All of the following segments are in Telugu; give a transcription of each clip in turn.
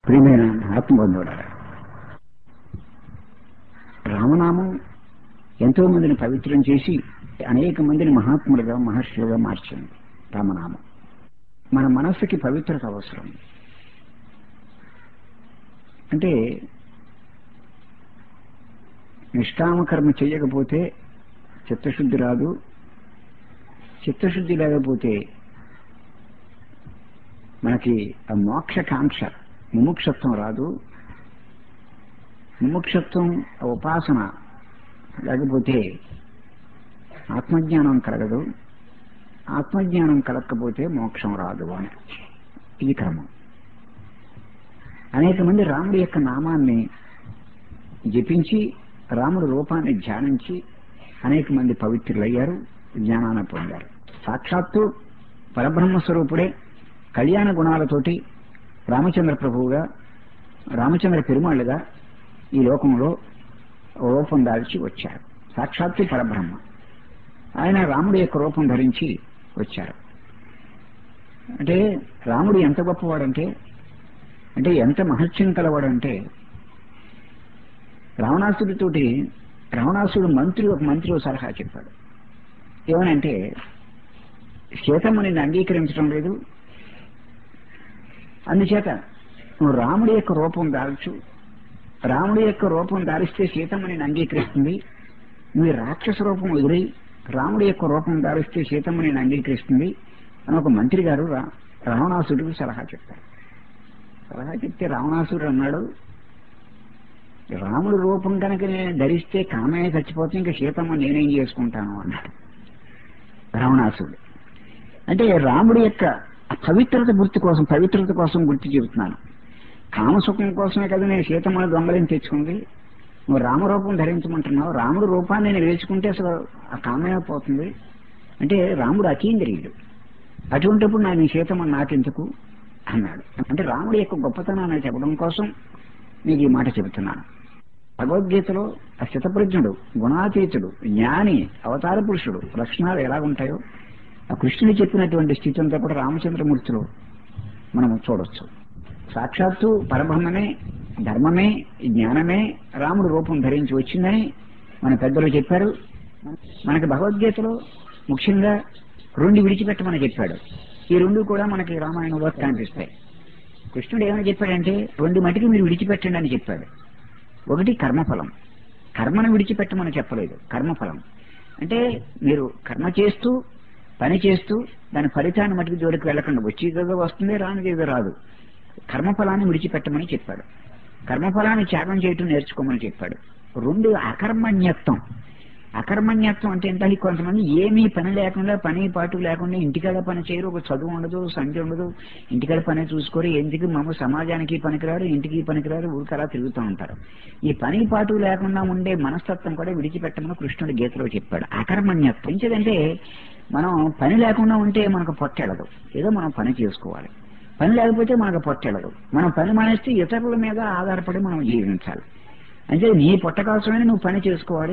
ప్రియమైన ఆత్మబంధువుల రామనామం ఎంతో మందిని పవిత్రం చేసి అనేక మందిని మహాత్ములుగా మహర్షులుగా మార్చింది రామనామం మన మనస్సుకి పవిత్రత అవసరం అంటే నిష్కామకర్మ చేయకపోతే చిత్తశుద్ధి రాదు చిత్తశుద్ధి లేకపోతే మనకి ఆ మోక్షకాంక్ష ముముక్షత్వం రాదు ముముక్షత్వం ఆ ఉపాసన లేకపోతే ఆత్మజ్ఞానం కలగదు ఆత్మజ్ఞానం కలగకపోతే మోక్షం రాదు అని ఇది క్రమం అనేక మంది రాముడి యొక్క నామాన్ని జపించి రాముడి రూపాన్ని ధ్యానించి అనేక మంది పవిత్రులయ్యారు జ్ఞానాన్ని పొందారు సాక్షాత్తు పరబ్రహ్మ స్వరూపుడే కళ్యాణ గుణాలతోటి రామచంద్ర ప్రభువుగా రామచంద్ర పెరుమాళ్ళుగా ఈ లోకంలో రూపం దాల్చి వచ్చారు సాక్షాత్తు పరబ్రహ్మ ఆయన రాముడి యొక్క రూపం ధరించి వచ్చారు అంటే రాముడు ఎంత గొప్పవాడంటే అంటే ఎంత మహత్యం కలవాడంటే రావణాసుడితోటి రావణాసుడు మంత్రి ఒక మంత్రి ఒక సలహా చెప్పాడు ఏమనంటే సీతమ్మ నిన్ను అంగీకరించడం లేదు అందుచేత నువ్వు రాముడి యొక్క రూపం దాల్చు రాముడి యొక్క రూపం దారిస్తే సీతమ్మ నేను అంగీకరిస్తుంది నువ్వు రాక్షస రూపం వదిలి రాముడి యొక్క రూపం దారిస్తే సీతమ్మ నేను అంగీకరిస్తుంది అని ఒక మంత్రి గారు రావణాసుడికి సలహా చెప్పారు సలహా చెప్తే రావణాసుడు అన్నాడు రాముడి రూపం కనుక నేను ధరిస్తే కామే చచ్చిపోతే ఇంకా సీతమ్మ నేనేం చేసుకుంటాను అన్నాడు రావణాసుడు అంటే రాముడి యొక్క పవిత్రత గుర్తు కోసం పవిత్రత కోసం గుర్తు చెబుతున్నాను కామసుఖం కోసమే కదా నేను సీతమ్మని దొంగలిని తెచ్చుకుంది నువ్వు రామరూపం ధరించమంటున్నావు రాముడు రూపాన్ని నేను వేసుకుంటే అసలు ఆ కామమే పోతుంది అంటే రాముడు అతీంద్రియుడు అటువంటిప్పుడు నా నీ సీతమ్మని నాకెందుకు అన్నాడు అంటే రాముడి యొక్క గొప్పతనాన్ని చెప్పడం కోసం నీకు ఈ మాట చెబుతున్నాను భగవద్గీతలో ఆ శతప్రజ్ఞుడు గుణాతీతుడు జ్ఞాని అవతార పురుషుడు లక్షణాలు ఎలా ఉంటాయో ఆ కృష్ణుని చెప్పినటువంటి స్థితి అంతా కూడా రామచంద్రమూర్తిలో మనం చూడొచ్చు సాక్షాత్తు పరబ్రహ్మమే ధర్మమే జ్ఞానమే రాముడు రూపం ధరించి వచ్చిందని మన పెద్దలు చెప్పారు మనకి భగవద్గీతలో ముఖ్యంగా రెండు విడిచిపెట్టమని చెప్పాడు ఈ రెండు కూడా మనకి రామాయణంలో కనిపిస్తాయి కృష్ణుడు ఏమని చెప్పాడంటే రెండు మటుకు మీరు విడిచిపెట్టండి అని చెప్పాడు ఒకటి కర్మఫలం కర్మను విడిచిపెట్టమని చెప్పలేదు కర్మఫలం అంటే మీరు కర్మ చేస్తూ పని చేస్తూ దాని ఫలితాన్ని మటుకు జోలికి వెళ్ళకుండా వచ్చేదో వస్తుంది రానిదేదో రాదు కర్మఫలాన్ని విడిచిపెట్టమని చెప్పాడు కర్మఫలాన్ని త్యాగం చేయటం నేర్చుకోమని చెప్పాడు రెండు అకర్మణ్యత్వం అకర్మణ్యత్వం అంటే ఏంటంటే కొంతమంది ఏమీ పని లేకుండా పని పాటు లేకుండా ఇంటికాడ పని చేయరు ఒక చదువు ఉండదు సంధ్య ఉండదు ఇంటికాడ పని చూసుకోరు ఎందుకు మామ సమాజానికి పనికిరారు ఇంటికి పనికిరారు ఊరికలా తిరుగుతూ ఉంటారు ఈ పని పాటు లేకుండా ఉండే మనస్తత్వం కూడా విడిచిపెట్టమని కృష్ణుడు గీతలో చెప్పాడు అకర్మణ్యత్వం ఏంటంటే మనం పని లేకుండా ఉంటే మనకు పొట్టెడదు ఏదో మనం పని చేసుకోవాలి పని లేకపోతే మనకు పొట్టెడదు మనం పని మానేస్తే ఇతరుల మీద ఆధారపడి మనం జీవించాలి అంటే నీ పొట్ట కోసమే నువ్వు పని చేసుకోవాలి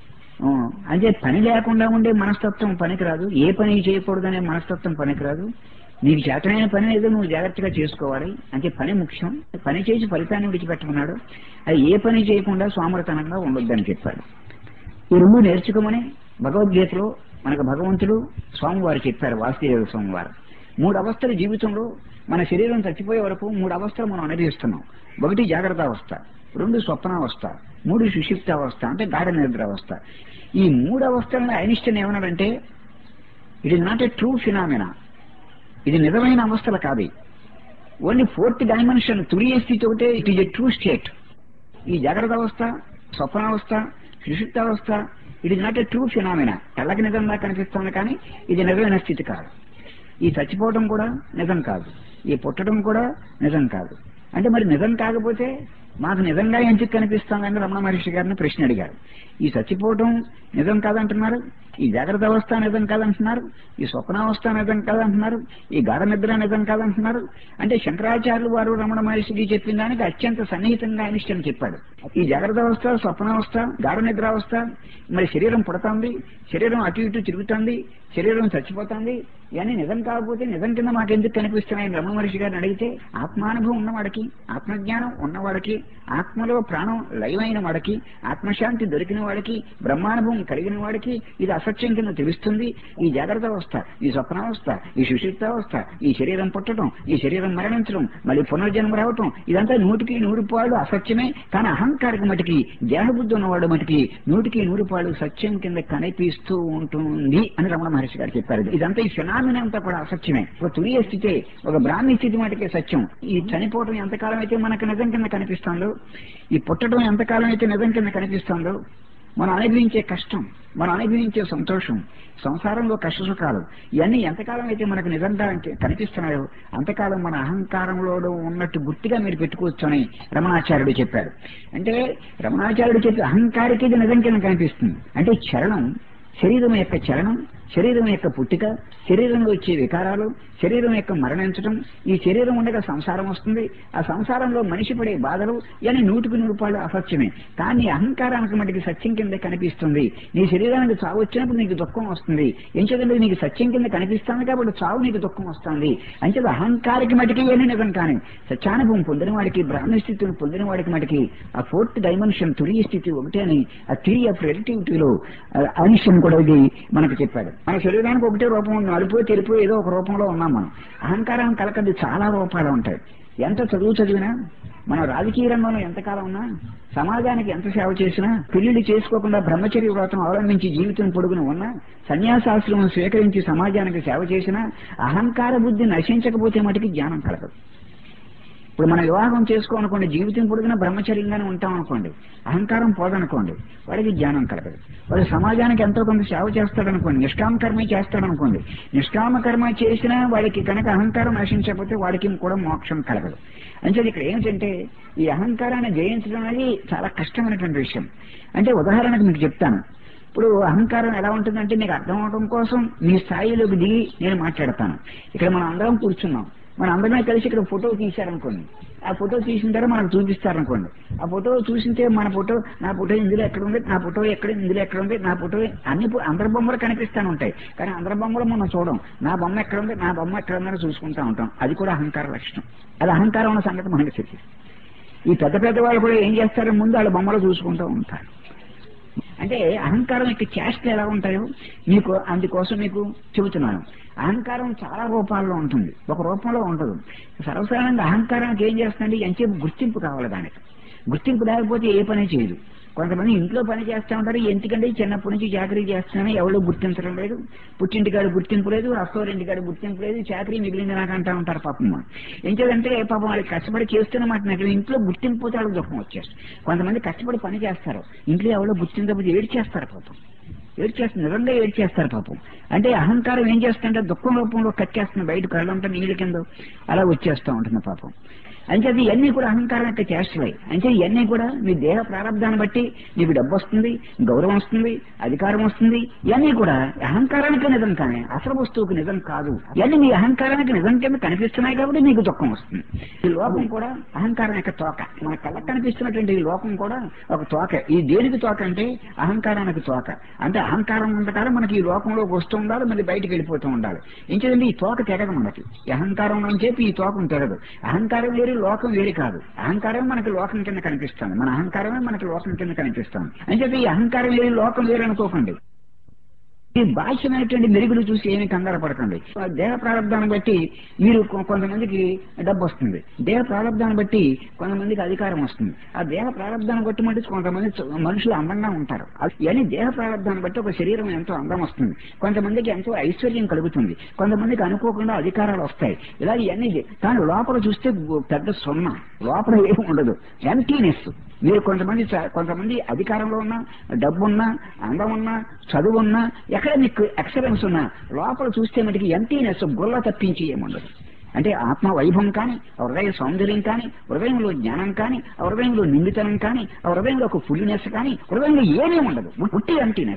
అంటే పని లేకుండా ఉండే మనస్తత్వం పనికిరాదు ఏ పని చేయకూడదనే మనస్తత్వం పనికిరాదు నీకు చేతనైన పని ఏదో నువ్వు జాగ్రత్తగా చేసుకోవాలి అంటే పని ముఖ్యం పని చేసి ఫలితాన్ని విడిచిపెట్టమన్నాడు అది ఏ పని చేయకుండా సోమరతనంగా ఉండొద్దని చెప్పాడు ఈ రెండు నేర్చుకోమని భగవద్గీతలో మనకు భగవంతుడు స్వామివారు చెప్పారు వాసుదేవ స్వామివారు మూడు అవస్థల జీవితంలో మన శరీరం చచ్చిపోయే వరకు మూడు అవస్థలు మనం అనుభవిస్తున్నాం ఒకటి జాగ్రత్త అవస్థ రెండు స్వప్నావస్థ మూడు సుషిప్త అవస్థ అంటే గాఢ నిద్ర అవస్థ ఈ మూడు అవస్థలను ఐనిస్టన్ ఏమన్నాడంటే it is not a true phenomena ఇది నిజమైన అవస్థలు కాదు ఓన్లీ ఫోర్త్ డైమెన్షన్ తురియ స్థితి ఒకటే it is a true state ఈ జాగ్రత్త అవస్థ స్వప్నావస్థ సుషిప్తావస్థ it is not a true phenomena తెల్లకి నిజంగా కనిపిస్తుంది కానీ ఇది నిజమైన స్థితి కాదు ఈ చచ్చిపోవడం కూడా నిజం కాదు ఈ పుట్టడం కూడా నిజం కాదు అంటే మరి నిజం కాకపోతే మాకు నిజంగా ఎందుకు కనిపిస్తుందని రమణ మహర్షి గారిని ప్రశ్న అడిగారు ఈ చచ్చిపోవడం నిజం కాదంటున్నారు ఈ జాగ్రత్త అవస్థ నిజం కాదంటున్నారు ఈ స్వప్నావస్థ నిజం కాదంటున్నారు ఈ గాఢ నిద్ర నిజం కాదంటున్నారు అంటే శంకరాచార్యులు వారు రమణ మహర్షికి చెప్పిన దానికి అత్యంత సన్నిహితంగా అనిష్టం చెప్పాడు ఈ జాగ్రత్త అవస్థ స్వప్నావస్థ గాఢ నిద్రావస్థ మరి శరీరం పుడతాంది శరీరం అటు ఇటు తిరుగుతుంది శరీరం చచ్చిపోతుంది ఇవన్నీ నిజం కాకపోతే నిజం కింద మాకు ఎందుకు కనిపిస్తున్నాయని రమణ మహర్షి గారిని అడిగితే ఆత్మానుభవం ఉన్నవాడికి ఆత్మజ్ఞానం ఉన్నవాడికి ఆత్మలో ప్రాణం లయమైన వాడికి ఆత్మశాంతి దొరికిన వాడికి బ్రహ్మానుభవం కలిగిన వాడికి ఇది అసత్యం కింద తెలుస్తుంది ఈ జాగ్రత్త అవస్థ ఈ స్వప్నావస్థ ఈ సుషిప్తావస్థ ఈ శరీరం పుట్టడం ఈ శరీరం మరణించడం మళ్ళీ పునర్జన్మ రావటం ఇదంతా నూటికి నూరు పాళ్ళు అసత్యమే కానీ అహంకారికి మటుకి దేహబుద్ధి ఉన్నవాడు మటుకి నూటికి నూరు పాళ్ళు సత్యం కింద కనిపిస్తూ ఉంటుంది అని రమణ మహర్షి గారు చెప్పారు ఇదంతా ఈ ఫినామిన అంతా కూడా అసత్యమే ఒక తురియ స్థితే ఒక బ్రాహ్మీ స్థితి మటుకే సత్యం ఈ చనిపోవటం ఎంతకాలం అయితే మనకు నిజం కింద కనిపిస్తుందో ఈ పుట్టడం ఎంతకాలం అయితే నిజం కింద కనిపిస్తుందో మనం అనుభవించే కష్టం మనం అనుభవించే సంతోషం సంసారంలో కష్ట సుఖాలు ఇవన్నీ ఎంతకాలం అయితే మనకు నిజంగా కనిపిస్తున్నాయో అంతకాలం మన అహంకారంలో ఉన్నట్టు గుర్తుగా మీరు పెట్టుకోవచ్చు అని రమణాచార్యుడు చెప్పాడు అంటే రమణాచార్యుడు చెప్పి అహంకారికి ఇది నిజం కింద కనిపిస్తుంది అంటే చరణం శరీరం యొక్క చలనం శరీరం యొక్క పుట్టిక శరీరంలో వచ్చే వికారాలు శరీరం యొక్క మరణించడం ఈ శరీరం ఉండగా సంసారం వస్తుంది ఆ సంసారంలో మనిషి పడే బాధలు ఇవన్నీ నూటికి నూరు రూపాయలు అసత్యమే కానీ అహంకారానికి మటుకి సత్యం కింద కనిపిస్తుంది నీ శరీరానికి చావు వచ్చినప్పుడు నీకు దుఃఖం వస్తుంది ఎంచేదంటే నీకు సత్యం కింద కనిపిస్తుంది కాబట్టి చావు నీకు దుఃఖం వస్తుంది అంచేది అహంకారికి మటుకి ఏమీ నిజం కానీ సత్యానుభవం పొందిన వాడికి బ్రాహ్మణ స్థితిని పొందిన వాడికి మటుకి ఆ ఫోర్త్ డైమెన్షన్ తురియ స్థితి ఒకటే అని ఆ థిరీ ఆఫ్ రిలేటివిటీలో అనిషన్ కూడా ఇది మనకు చెప్పాడు మన శరీరానికి ఒకటే రూపం ఉంది అడుపు తెలుపు ఏదో ఒక రూపంలో ఉన్నాం మనం అహంకారం కలకది చాలా రూపాలు ఉంటాయి ఎంత చదువు చదివినా మనం రాజకీయ రంగంలో ఎంతకాలం ఉన్నా సమాజానికి ఎంత సేవ చేసినా పెళ్లిళ్ళు చేసుకోకుండా బ్రహ్మచర్య వ్రతం అవలంబించి జీవితం పొడుగున ఉన్నా సన్యాసాశ్రమం స్వీకరించి సమాజానికి సేవ చేసినా అహంకార బుద్ధి నశించకపోతే మటుకి జ్ఞానం కలగదు ఇప్పుడు మనం వివాహం చేసుకోనుకోండి జీవితం పొడిగిన బ్రహ్మచర్యంగానే ఉంటాం అనుకోండి అహంకారం పోదనుకోండి వాడికి జ్ఞానం కలగదు వాడు సమాజానికి ఎంతో కొంత సేవ చేస్తాడనుకోండి నిష్కామ కర్మే చేస్తాడనుకోండి నిష్కామ కర్మ చేసినా వాడికి కనుక అహంకారం నశించకపోతే వాడికి కూడా మోక్షం కలగదు అంటే ఇక్కడ ఏమిటంటే ఈ అహంకారాన్ని జయించడం అనేది చాలా కష్టమైనటువంటి విషయం అంటే ఉదాహరణకు మీకు చెప్తాను ఇప్పుడు అహంకారం ఎలా ఉంటుందంటే నీకు అర్థం అవడం కోసం నీ స్థాయిలోకి దిగి నేను మాట్లాడతాను ఇక్కడ మనం అందరం కూర్చున్నాం మన అందరమే కలిసి ఇక్కడ ఫోటో తీశారనుకోండి ఆ ఫోటో తీసిన తర్వాత మనకు చూపిస్తారనుకోండి ఆ ఫోటో చూసింటే మన ఫోటో నా ఫోటో ఇందులో ఎక్కడ ఉంది నా ఫోటో ఎక్కడ ఇందులో ఎక్కడ ఉంది నా ఫోటో అన్ని ఫో- అందరి బొమ్మలు కనిపిస్తానే ఉంటాయి కానీ అందరి బొమ్మలు మనం చూడం నా బొమ్మ ఎక్కడ ఉంది నా బొమ్మ ఎక్కడ ఉందని చూసుకుంటా ఉంటాం అది కూడా అహంకార లక్షణం అది అహంకారం ఉన్న సంగతి మనకి తెలియదు ఈ పెద్ద పెద్ద వాళ్ళు కూడా ఏం చేస్తారో ముందు వాళ్ళ బొమ్మలు చూసుకుంటూ ఉంటారు అంటే అహంకారం యొక్క చేష్టలు ఎలా ఉంటాయో మీకు అందుకోసం మీకు చెబుతున్నాను అహంకారం చాలా రూపాల్లో ఉంటుంది ఒక రూపంలో ఉండదు సర్వసాధారణంగా అహంకారానికి ఏం చేస్తుందంటే ఎంతసేపు గుర్తింపు కావాలి దానికి గుర్తింపు లేకపోతే ఏ పని చేయదు కొంతమంది ఇంట్లో పని చేస్తూ ఉంటారు ఎందుకంటే చిన్నప్పటి నుంచి చాకరీ చేస్తున్నానని ఎవరు గుర్తించడం లేదు పుట్టింటికాడు గుర్తింపు లేదు రెస్టారెంట్ గుర్తింపు లేదు చాకరీ మిగిలింది నాకు అంటా ఉంటారు పాపం ఎంచేదంటే పాపం వాళ్ళకి కష్టపడి చేస్తున్న మాట నాకు ఇంట్లో గుర్తింపు పోతే వాళ్ళకి దుఃఖం వచ్చేస్తుంది కొంతమంది కష్టపడి పని చేస్తారు ఇంట్లో ఎవరో గుర్తించకపోతే ఏడు చేస్తారు పాపం ఏడు చేస్తారు నిజంగా ఏడు చేస్తారు పాపం అంటే అహంకారం ఏం చేస్తుంటే దుఃఖం రూపంలో కట్టేస్తుంది బయట కళ్ళంతా నీళ్ళ కింద అలా వచ్చేస్తూ ఉంటుంది పాపం అంచేది ఇవన్నీ కూడా అహంకారం యొక్క చేష్టలే అంటే ఇవన్నీ కూడా మీ దేహ ప్రారంధాన్ని బట్టి మీకు డబ్బు వస్తుంది గౌరవం వస్తుంది అధికారం వస్తుంది ఇవన్నీ కూడా అహంకారానికి నిజం కానీ అసలు వస్తువుకి నిజం కాదు ఇవన్నీ మీ అహంకారానికి నిజం కింద కనిపిస్తున్నాయి కాబట్టి మీకు దుఃఖం వస్తుంది ఈ లోకం కూడా అహంకారం యొక్క తోక మన కళ్ళకు కనిపిస్తున్నటువంటి ఈ లోకం కూడా ఒక తోక ఈ దేనికి తోక అంటే అహంకారానికి తోక అంటే అహంకారం ఉన్నకాలం మనకి ఈ లోకంలోకి వస్తూ ఉండాలి మళ్ళీ బయటికి వెళ్ళిపోతూ ఉండాలి ఇంకేదండి ఈ తోక తెగదు మనకి ఈ అహంకారం అని చెప్పి ఈ తోకం తెగదు అహంకారం వేరు లోకం వేరు కాదు అహంకారం మనకి లోకం కింద కనిపిస్తుంది మన అహంకారమే మనకి లోకం కింద కనిపిస్తుంది అని చెప్పి ఈ అహంకారం వేరు లోకం వేరు అనుకోకండి ఈ బాహ్యమైనటువంటి మెరుగులు చూసి ఏమీ కంగారు పడకండి ఆ దేహ ప్రారంభాన్ని బట్టి మీరు కొ- కొంతమందికి డబ్బు వస్తుంది దేహ ప్రారంభాన్ని బట్టి కొంతమందికి అధికారం వస్తుంది ఆ దేహ ప్రారంభాన్ని బట్టి మట్టి కొంతమంది చ- మనుషులు అందంగా ఉంటారు అది- ఇవన్నీ దేహ ప్రారంభాన్ని బట్టి ఒక శరీరం ఎంతో అందం వస్తుంది కొంతమందికి ఎంతో ఐశ్వర్యం కలుగుతుంది కొంతమందికి అనుకోకుండా అధికారాలు వస్తాయి ఇలా ఇవన్నీ జే- కానీ లోపల చూస్తే గో- పెద్ద సున్నా లోపల ఏమి ఉండదు ఎంటీనెస్ మీరు కొంతమంది చ- కొంతమంది అధికారంలో ఉన్నా డబ్బున్నా అందం ఉన్నా చదువు ఉన్నా ఎక్కడ మీకు ఎక్సలెన్స్ ఉన్నా లోపల చూస్తే మటుకి ఎంటీనెస్ గుల్ల తప్పించి ఏముండదు అంటే ఆత్మ వైభవం కానీ ఆ హృదయ సౌందర్యం కానీ హృదయంలో జ్ఞానం కానీ ఆ హృదయంలో నిండితనం కానీ ఆ హృదయంలో ఒక ఫుల్నెస్ కానీ హృదయంలో ఏమీ ఉండదు ఉట్టి ఎంటీనెస్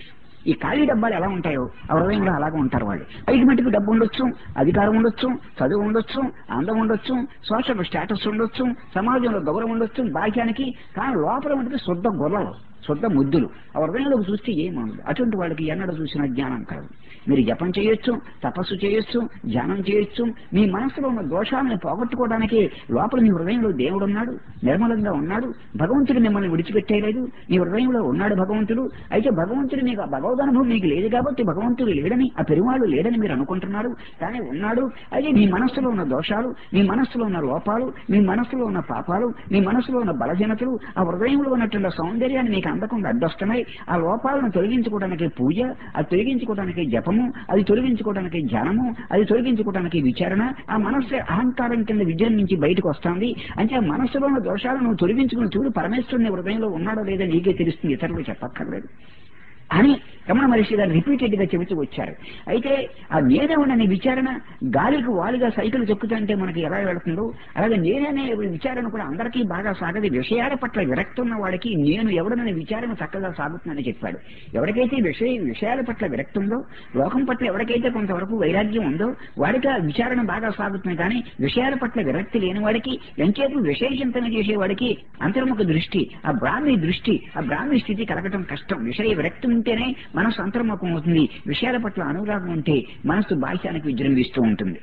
ఈ ఖాళీ డబ్బాలు ఎలా ఉంటాయో ఆ హృదయంలో అలాగే ఉంటారు వాళ్ళు ఐదు మటుకు డబ్బు ఉండొచ్చు అధికారం ఉండొచ్చు చదువు ఉండొచ్చు అందం ఉండొచ్చు సోషల్ స్టేటస్ ఉండొచ్చు సమాజంలో గౌరవం ఉండొచ్చు బాహ్యానికి కానీ లోపల ఉంటుంది శుద్ధ గొర్రెలు శుద్ధ ముద్దులు ఆ హృదయంలోకి చూస్తే ఏముండదు అటువంటి వాళ్ళకి ఎన్నడ చూసిన జ్ఞానం కాదు మీరు జపం చేయొచ్చు తపస్సు చేయొచ్చు ధ్యానం చేయొచ్చు మీ మనసులో ఉన్న దోషాలను పోగొట్టుకోవడానికి లోపల మీ హృదయంలో దేవుడు ఉన్నాడు నిర్మలంగా ఉన్నాడు భగవంతుడు మిమ్మల్ని విడిచిపెట్టేయలేదు మీ హృదయంలో ఉన్నాడు భగవంతుడు అయితే భగవంతుడు మీకు ఆ భగవదనుభవం మీకు లేదు కాబట్టి భగవంతుడు లేడని ఆ పెరుమాళ్ళు లేడని మీరు అనుకుంటున్నారు కానీ ఉన్నాడు అయితే మీ మనస్సులో ఉన్న దోషాలు మీ మనస్సులో ఉన్న లోపాలు మీ మనస్సులో ఉన్న పాపాలు మీ మనస్సులో ఉన్న బలహీనతలు ఆ హృదయంలో ఉన్నటువంటి సౌందర్యాన్ని మీకు అందకుండా అడ్డొస్తున్నాయి ఆ లోపాలను తొలగించుకోవడానికి పూజ అది తొలగించుకోవడానికి జపము అది తొలగించుకోవడానికి ధ్యానము అది తొలగించుకోవడానికి విచారణ ఆ మనస్సు అహంకారం కింద విజయం నుంచి బయటకు వస్తుంది అంటే ఆ మనస్సులో ఉన్న దోషాలను తొలగించుకుని చూడు పరమేశ్వరుని హృదయంలో ఉన్నాడో లేదో నీకే తెలుస్తుంది ఇతరులు చెప్పక్కర్లేదు అని రమణ మహర్షి గారు రిపీటెడ్ గా చెబుతూ వచ్చారు అయితే ఆ నేనేమనే విచారణ గాలికి వాలుగా సైకిల్ చెక్కుతుంటే మనకి ఎలా వెళుతుందో అలాగే నేననే విచారణ కూడా అందరికీ బాగా సాగదు విషయాల పట్ల విరక్తి ఉన్న వాడికి నేను ఎవడననే విచారణ చక్కగా సాగుతుందని చెప్పాడు ఎవరికైతే విషయ విషయాల పట్ల విరక్తి ఉందో లోకం పట్ల ఎవరికైతే కొంతవరకు వైరాగ్యం ఉందో వాడికి ఆ విచారణ బాగా సాగుతుంది కానీ విషయాల పట్ల విరక్తి లేని వాడికి ఎంచేపు విషయ చింతన చేసేవాడికి అంతర్ముఖ దృష్టి ఆ బ్రాహ్మీ దృష్టి ఆ బ్రాహ్మీ స్థితి కలగటం కష్టం విషయ విరక్తి ఉంటేనే మనసు అంతర్ముఖం అవుతుంది విషయాల పట్ల అనురాగం ఉంటే మనసు బాహ్యానికి విజృంభిస్తూ ఉంటుంది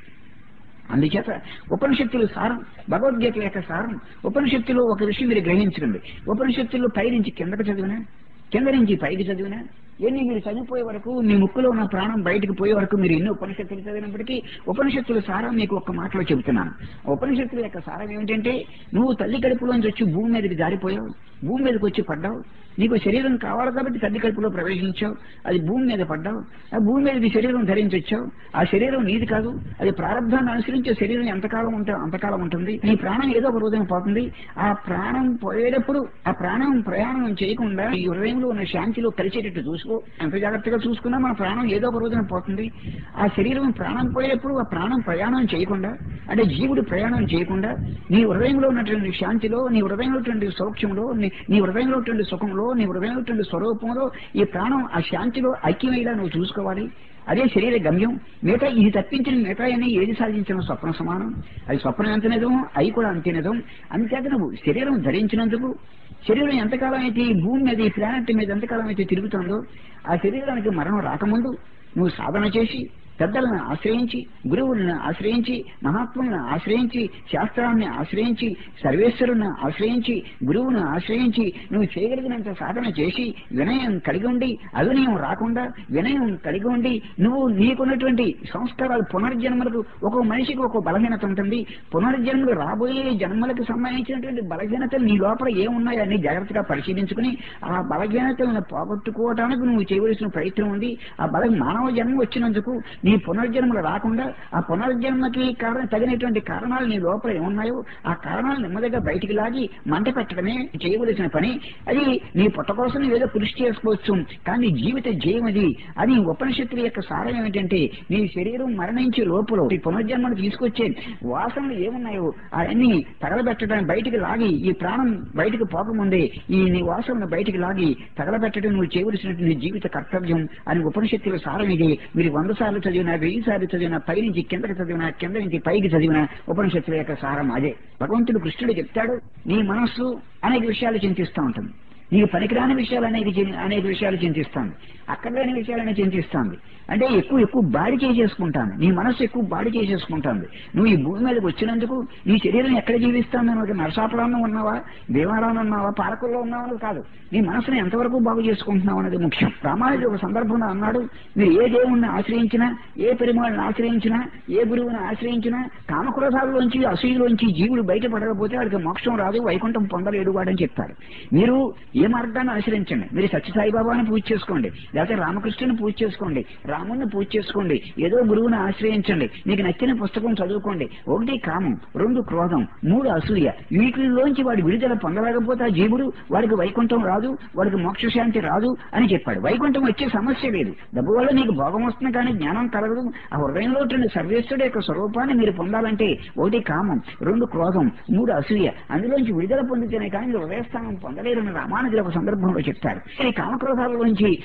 అందుచేత ఉపనిషత్తులు సారం భగవద్గీత యొక్క సారం ఉపనిషత్తులో ఒక విషయం మీరు గ్రహించండి ఉపనిషత్తుల్లో పై నుంచి కిందకు చదివినా కింద నుంచి పైకి చదివినా ఎన్ని మీరు చనిపోయే వరకు మీ ముక్కులో ఉన్న ప్రాణం బయటకు పోయే వరకు మీరు ఎన్ని ఉపనిషత్తులు చదివినప్పటికీ ఉపనిషత్తుల సారం మీకు ఒక్క మాటలో చెబుతున్నాను ఉపనిషత్తుల యొక్క సారం ఏమిటంటే నువ్వు తల్లి కడుపులోంచి వచ్చి భూమి మీదకి జారిపోయావు భూమి మీదకి వచ్చి పడ్డావు నీకు శరీరం కావాలి కాబట్టి తల్లి కడుపులో ప్రవేశించావు అది భూమి మీద పడ్డావు ఆ భూమి మీద నీ శరీరం ధరించి వచ్చావు ఆ శరీరం నీది కాదు అది ప్రారంభాన్ని అనుసరించే శరీరం ఎంతకాలం ఉంటే అంతకాలం ఉంటుంది నీ ప్రాణం ఏదో ఒక హృదయం పోతుంది ఆ ప్రాణం పోయేటప్పుడు ఆ ప్రాణం ప్రయాణం చేయకుండా ఈ హృదయంలో ఉన్న శాంతిలో కలిసేటట్టు చూసుకో ఎంత జాగ్రత్తగా చూసుకున్నా మన ప్రాణం ఏదో ఒక రోజున పోతుంది ఆ శరీరం ప్రాణం పోయేటప్పుడు ఆ ప్రాణం ప్రయాణం చేయకుండా అంటే జీవుడు ప్రయాణం చేయకుండా నీ హృదయంలో ఉన్నటువంటి శాంతిలో నీ హృదయంలో ఉన్నటువంటి సౌఖ్యంలో నీ- నీ హృదయంలో ఉన్నటువంటి సుఖంలో నీ హృదయంలో ఉన్నటువంటి స్వరూపంలో ఈ ప్రాణం ఆ శాంతిలో ఐక్యమయ్యేలా నువ్వు చూసుకోవాలి అదే శరీర గమ్యం మిగతా ఇది తప్పించిన మిగతా అని ఏది సాధించిన స్వప్న సమానం అది స్వప్నం ఎంత నిజం అవి కూడా అంతే నిజం అంతేత నువ్వు శరీరం ధరించినందుకు శరీరం ఎంతకాలం అయితే ఈ భూమి మీద ఈ ప్లానెట్ మీద ఎంతకాలం అయితే తిరుగుతుందో ఆ శరీరానికి మరణం రాకముందు నువ్వు సాధన చేసి పెద్దలను ఆశ్రయించి గురువులను ఆశ్రయించి మహాత్ములను ఆశ్రయించి శాస్త్రాన్ని ఆశ్రయించి సర్వేశ్వరుని ఆశ్రయించి గురువును ఆశ్రయించి నువ్వు చేయగలిగినంత సాధన చేసి వినయం కలిగి ఉండి అవినయం రాకుండా వినయం కలిగి ఉండి నువ్వు నీకున్నటువంటి సంస్కారాలు పునర్జన్మలకు ఒక్కో మనిషికి ఒక్కో బలహీనత ఉంటుంది పునర్జన్మలు రాబోయే జన్మలకు సంబంధించినటువంటి బలహీనతలు నీ లోపల ఏమున్నాయో అన్ని జాగ్రత్తగా పరిశీలించుకుని ఆ బలహీనతలను పోగొట్టుకోవడానికి నువ్వు చేయవలసిన ప్రయత్నం ఉంది ఆ బల మానవ జన్మ వచ్చినందుకు నీ పునర్జన్మలు రాకుండా ఆ పునర్జన్మకి కారణం తగినటువంటి కారణాలు నీ లోపల ఏమున్నాయో ఆ కారణాలు నెమ్మదిగా బయటికి లాగి మంట పెట్టడమే చేయవలసిన పని అది నీ పుట్ట కోసం నువ్వు ఏదో కృషి చేసుకోవచ్చు కానీ జీవిత జయం అది అది ఉపనిషత్తుల యొక్క సారం ఏమిటంటే నీ శరీరం మరణించే లోపల ఈ పునర్జన్మను తీసుకొచ్చే వాసనలు ఏమున్నాయో అవన్నీ తగలబెట్టడం బయటికి లాగి ఈ ప్రాణం బయటికి పోకముందే ఈ నీ వాసనను బయటికి లాగి తగలబెట్టడం నువ్వు చేయవలసినటువంటి నీ జీవిత కర్తవ్యం అని ఉపనిషత్తుల సారం ఇది మీరు వంద సార్లు చదివినా వెయ్యి సార్లు చదివినా పై నుంచి కిందకి చదివినా కింద నుంచి పైకి చదివినా ఉపనిషత్తుల యొక్క సారం అదే భగవంతుడు కృష్ణుడు చెప్తాడు నీ మనస్సు అనేక విషయాలు చింతిస్తూ ఉంటుంది నీకు పనికిరాని విషయాలు అనేక చి- అనేక విషయాలు చింతిస్తాను అక్కర్లేని విషయాలని చింతిస్తాంది అంటే ఎక్కువ ఎక్కువ బాడీ చేసేసుకుంటాను నీ మనస్సు ఎక్కువ బాడీ చేసేసుకుంటాంది నువ్వు ఈ భూమి మీదకి వచ్చినందుకు నీ శరీరం ఎక్కడ జీవిస్తాను నువ్వు నరసాపురంలో ఉన్నావా దేవాలయంలో ఉన్నావా పార్కుల్లో ఉన్నావా అనేది కాదు నీ మనసుని ఎంతవరకు బాగు చేసుకుంటున్నావు అనేది ముఖ్యం రామానుజు ఒక సందర్భంలో అన్నాడు మీరు ఏ దేవుణ్ణి ఆశ్రయించినా ఏ పెరుమాళ్ళని ఆశ్రయించినా ఏ గురువుని ఆశ్రయించినా కామక్రోధాల్లోంచి అసూయలోంచి జీవుడు బయటపడకపోతే వాడికి మోక్షం రాదు వైకుంఠం పొందలేడు వాడని చెప్పారు మీరు ఏ మార్గాన్ని అనుసరించండి మీరు సత్యసాయిబాబాని పూజ చేసుకోండి లేకపోతే రామకృష్ణుని పూజ చేసుకోండి రాముడిని పూజ చేసుకోండి ఏదో గురువుని ఆశ్రయించండి మీకు నచ్చిన పుస్తకం చదువుకోండి ఒకటి కామం రెండు క్రోధం మూడు అసూయ వీటిలోంచి వాడి విడుదల పొందలేకపోతే ఆ జీవుడు వాడికి వైకుంఠం రాదు వాడికి మోక్షశాంతి రాదు అని చెప్పాడు వైకుంఠం వచ్చే సమస్య లేదు డబ్బు వల్ల నీకు భోగం వస్తుంది కానీ జ్ఞానం కలగదు ఆ హృదయంలో ఉంటున్న సర్వేశ్వరుడు యొక్క స్వరూపాన్ని మీరు పొందాలంటే ఒకటి కామం రెండు క్రోధం మూడు అసూయ అందులోంచి విడుదల పొందితేనే కానీ మీరు హృదయస్థానం పొందలేరని రామానుజులు ఒక సందర్భంలో చెప్తారు ఈ కామక్రోధాల నుంచి మీరు బయట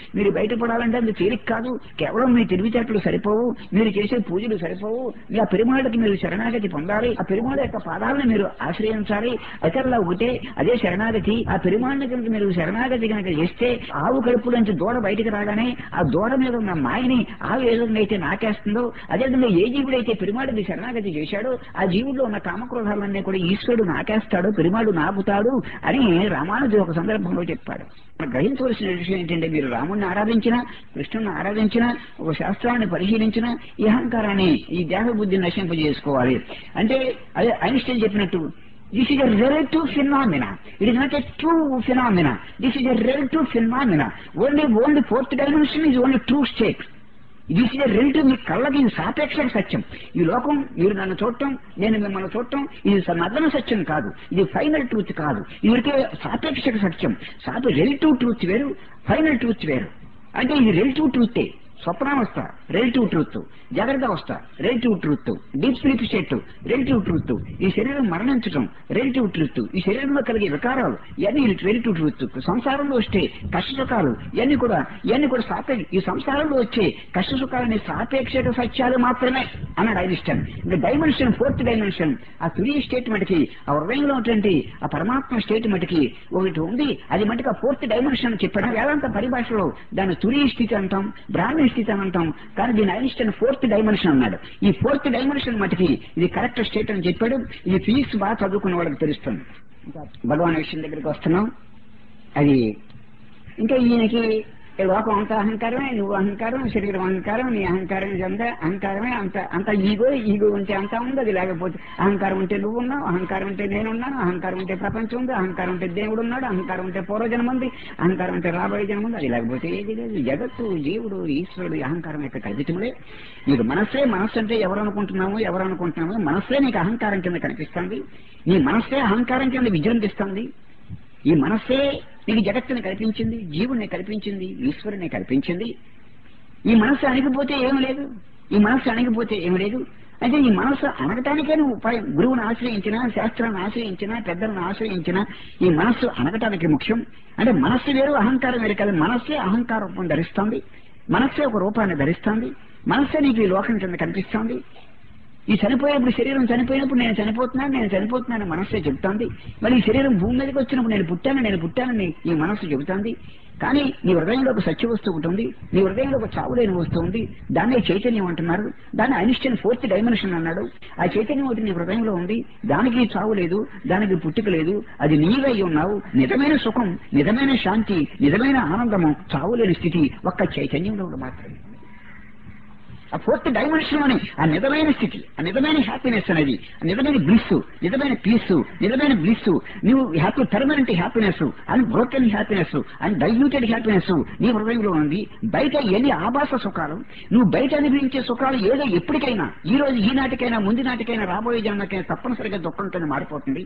బయటపడాలంటే అది తేలిక కాదు కేవలం మీ తెలివితేటలు సరిపోవు మీరు చేసే పూజలు సరిపోవు మీ ఆ పెరుమాళ్ళకి మీరు శరణాగతి పొందాలి ఆ పెరుమాళ్ళ యొక్క పాదాలను మీరు ఆశ్రయించాలి ఇతరుల ఒకటే అదే శరణాగతి ఆ పెరుమాళ్ళని కనుక మీరు శరణాగతి కనుక చేస్తే ఆవు కడుపు నుంచి దూడ బయటకు రాగానే ఆ దూడ మీద ఉన్న మాయని ఆవు ఏ విధంగా అయితే నాకేస్తుందో అదేవిధంగా ఏ జీవుడైతే పెరుమాడిని శరణాగతి చేశాడో ఆ జీవుల్లో ఉన్న కామక్రోధాలన్నీ కూడా ఈశ్వరుడు నాకేస్తాడు పెరుమాడు నాపుతాడు అని రామానుజు ఒక సందర్భంలో చెప్పాడు మనం గ్రహించవలసిన విషయం ఏంటంటే మీరు రాముడిని ఆరాధించినా కృష్ణుని ఆరాధించినా ఒక శాస్త్రాన్ని పరిశీలించినా ఈ అహంకారాన్ని ఈ దేహ బుద్ధిని నశింపజేసుకోవాలి అంటే అదే ఐన్స్టైన్ చెప్పినట్టు this is a relative phenomena it is not a true phenomena this is a relative phenomena only only fourth dimension is only true state this is a relative మీ కళ్ళకి ఇది సాపేక్ష సత్యం ఈ లోకం మీరు నన్ను చూడటం నేను మిమ్మల్ని చూడటం ఇది మదన సత్యం కాదు ఇది ఫైనల్ ట్రూత్ కాదు ఇది సాపేక్షక సత్యం సాపే రిలేటివ్ ట్రూత్ వేరు ఫైనల్ ట్రూత్ వేరు అంటే ఇది రిలేటివ్ ట్రూతే స్వప్నావస్థ రిలేటివ్ ట్రూత్ జాగ్రత్త అవస్థ relative truth deep sleep state relative truth ఈ శరీరం మరణించడం రిలేటివ్ ట్రూత్ ఈ శరీరంలో కలిగే వికారాలు ఇవన్నీ రిలేటివ్ ట్రూత్ సంసారంలో వచ్చే కష్ట సుఖాలు ఇవన్నీ కూడా ఇవన్నీ కూడా సాపే ఈ సంసారంలో వచ్చే కష్ట సుఖాలని సాపేక్షక సత్యాలు మాత్రమే అన్నాడు ఐన్స్టైన్ ఇంకా డైమెన్షన్ ఫోర్త్ డైమెన్షన్ ఆ తురియ స్టేట్ మటుకి ఆ హృదయంలో ఉన్నటువంటి ఆ పరమాత్మ స్టేట్ మటుకి ఒకటి ఉంది అది మటుకు ఆ ఫోర్త్ డైమెన్షన్ చెప్పాడు వేదాంత పరిభాషలో దాన్ని తురియ స్థితి అంటాం బ్రాహ్మణ స్థితి అని అంటాం కానీ దీని ఐన్స్టైన్ ఫోర్త్ డైమెన్షన్ అన్నాడు ఈ ఫోర్త్ డైమెన్షన్ మటుకి ఇది కరెక్ట్ స్టేట్ అని చెప్పాడు ఇది ఫిజిక్స్ బాగా చదువుకున్న వాళ్ళకి తెలుస్తుంది ఇంకా భగవాన్ విషయం దగ్గరికి వస్తున్నాం అది ఇంకా ఈయనకి ఈ లోకం అంత అహంకారమే నువ్వు అహంకారం శరీరం అహంకారం నీ అహంకారం అంత అహంకారమే అంత అంత ఈగో ఈగో ఉంటే అంతా ఉంది అది లేకపోతే అహంకారం ఉంటే నువ్వు ఉన్నావు అహంకారం ఉంటే నేనున్నాను అహంకారం ఉంటే ప్రపంచం ఉంది అహంకారం ఉంటే దేవుడు ఉన్నాడు అహంకారం ఉంటే పూర్వజన్మ ఉంది అహంకారం ఉంటే రాబోయే జన్మ ఉంది అది లేకపోతే ఏది లేదు జగత్తు జీవుడు ఈశ్వరుడు ఈ అహంకారం యొక్క కల్పితములే నీకు మనస్సే మనస్సు అంటే ఎవరు అనుకుంటున్నాము ఎవరు అనుకుంటున్నాము మనస్సే నీకు అహంకారం కింద కనిపిస్తుంది నీ మనస్సే అహంకారం కింద విజృంభిస్తుంది ఈ మనస్సే నీకు జగత్తుని కల్పించింది జీవుడిని కల్పించింది ఈశ్వరుని కల్పించింది ఈ మనస్సు అణిగిపోతే ఏమి లేదు ఈ మనస్సు అణిగిపోతే ఏమి లేదు అంటే ఈ మనస్సు అనగటానికే నువ్వు ఉపాయం గురువుని ఆశ్రయించినా శాస్త్రాన్ని ఆశ్రయించినా పెద్దలను ఆశ్రయించినా ఈ మనస్సు అనగటానికి ముఖ్యం అంటే మనస్సు వేరు అహంకారం వేరు కాదు మనస్సే అహంకార రూపం ధరిస్తుంది మనస్సే ఒక రూపాన్ని ధరిస్తుంది మనస్సే నీకు ఈ లోకం కింద కనిపిస్తుంది ఈ చనిపోయేప్పుడు శరీరం చనిపోయినప్పుడు నేను చనిపోతున్నాను నేను చనిపోతున్నాను మనస్సే చెబుతోంది మరి ఈ శరీరం భూమి మీదకి వచ్చినప్పుడు నేను పుట్టాను నేను పుట్టానని ఈ మనస్సు చెబుతోంది కానీ నీ హృదయంలో ఒక సత్య వస్తువు ఒకటి ఉంది నీ హృదయంలో ఒక చావులేని వస్తువు ఉంది దాన్నే చైతన్యం అంటున్నారు దాన్ని ఐన్స్టైన్ ఫోర్త్ డైమెన్షన్ అన్నాడు ఆ చైతన్యం ఒకటి నీ హృదయంలో ఉంది దానికి చావు లేదు దానికి పుట్టుక లేదు అది నీవై ఉన్నావు నిజమైన సుఖం నిజమైన శాంతి నిజమైన ఆనందము చావులేని స్థితి ఒక్క చైతన్యంలో మాత్రమే ఆ ఫోర్త్ డైమెన్షన్ అని ఆ నిజమైన స్థితి ఆ నిజమైన హ్యాపీనెస్ అనేది ఆ నిజమైన బ్లిస్ నిజమైన పీస్ నిజమైన బ్లిస్ నువ్వు happy permanent happiness and broken happiness and diluted happiness నీ హృదయంలో ఉంది బయట ఎన్ని ఆభాస సుఖాలు నువ్వు బయట అనుభవించే సుఖాలు ఏదో ఎప్పటికైనా ఈ రోజు ఈనాటికైనా ముందు నాటికైనా రాబోయే జన్మకైనా తప్పనిసరిగా దుఃఖం కింద మారిపోతుంది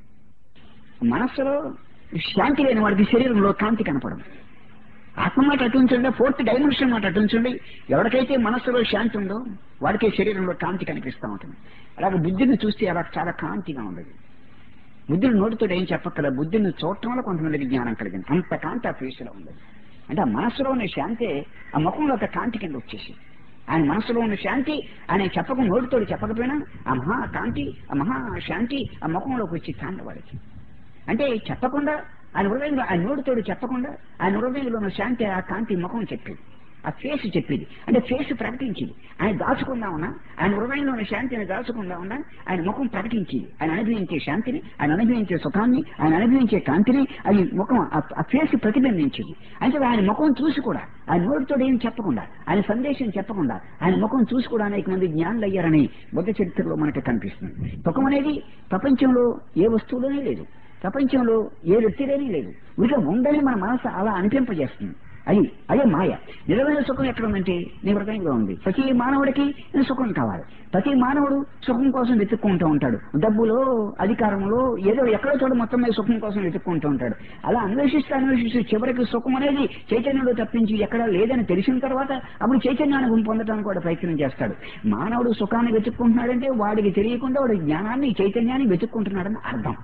మనస్సులో శాంతి లేని వాడికి శరీరంలో కాంతి కనపడదు ఆత్మ మాట అటుంచండి ఫోర్త్ డైమెన్షన్ మాట అటుంచండి ఎవరికైతే మనస్సులో శాంతి ఉందో వాడికే శరీరంలో కాంతి కనిపిస్తూ ఉంటుంది అలాగే బుద్ధిని చూస్తే అలా చాలా కాంతిగా ఉండదు బుద్ధిని నోటితో ఏం చెప్పక్కల బుద్ధిని చూడటం వల్ల కొంతమందికి జ్ఞానం కలిగింది అంత కాంతి ఆ ఫేస్లో ఉంది అంటే ఆ మనస్సులో ఉన్న శాంతి ఆ ముఖంలో ఒక కాంతి కింద వచ్చేసి ఆయన మనసులో ఉన్న శాంతి ఆయన చెప్పక నోటితోడు చెప్పకపోయినా ఆ మహా కాంతి ఆ మహా శాంతి ఆ ముఖంలోకి వచ్చి తాండవాడికి అంటే చెప్పకుండా ఆయన హృదయంలో ఆయన నోటితోడు చెప్పకుండా ఆయన హృదయంలో ఉన్న శాంతి ఆ కాంతి ముఖం చెప్పేది ఆ ఫేస్ చెప్పేది అంటే ఫేస్ ప్రకటించేది ఆయన దాచుకుందా ఉన్నా ఆయన హృదయంలో ఉన్న శాంతిని దాచుకుందా ఉన్నా ఆయన ముఖం ప్రకటించేది ఆయన అనుభవించే శాంతిని ఆయన అనుభవించే సుఖాన్ని ఆయన అనుభవించే కాంతిని అది ముఖం ఆ ఫేస్ ప్రతిబింబించేది అంటే ఆయన ముఖం చూసి కూడా ఆయన నోటితో ఏం చెప్పకుండా ఆయన సందేశం చెప్పకుండా ఆయన ముఖం చూసి కూడా అనేక మంది జ్ఞానులు అయ్యారని బుద్ధ చరిత్రలో మనకి కనిపిస్తుంది సుఖం అనేది ప్రపంచంలో ఏ వస్తువులోనే లేదు ప్రపంచంలో ఏ వ్యక్తిలోనే లేదు వీటిలో ఉందని మన మనసు అలా అనిపింపజేస్తుంది అది అదే మాయ నిజమైన సుఖం ఎక్కడ ఉందంటే నీ హృదయంలో ఉంది ప్రతి మానవుడికి సుఖం కావాలి ప్రతి మానవుడు సుఖం కోసం వెతుక్కుంటూ ఉంటాడు డబ్బులో అధికారంలో ఏదో ఎక్కడో చోట మొత్తం మీద సుఖం కోసం వెతుక్కుంటూ ఉంటాడు అలా అన్వేషిస్తూ అన్వేషిస్తూ చివరికి సుఖం అనేది చైతన్యంలో తప్పించి ఎక్కడా లేదని తెలిసిన తర్వాత అప్పుడు చైతన్యాన్ని పొందడానికి కూడా ప్రయత్నం చేస్తాడు మానవుడు సుఖాన్ని వెతుక్కుంటున్నాడంటే వాడికి తెలియకుండా వాడి జ్ఞానాన్ని చైతన్యాన్ని వెతుక్కుంటున్నాడని అర్థం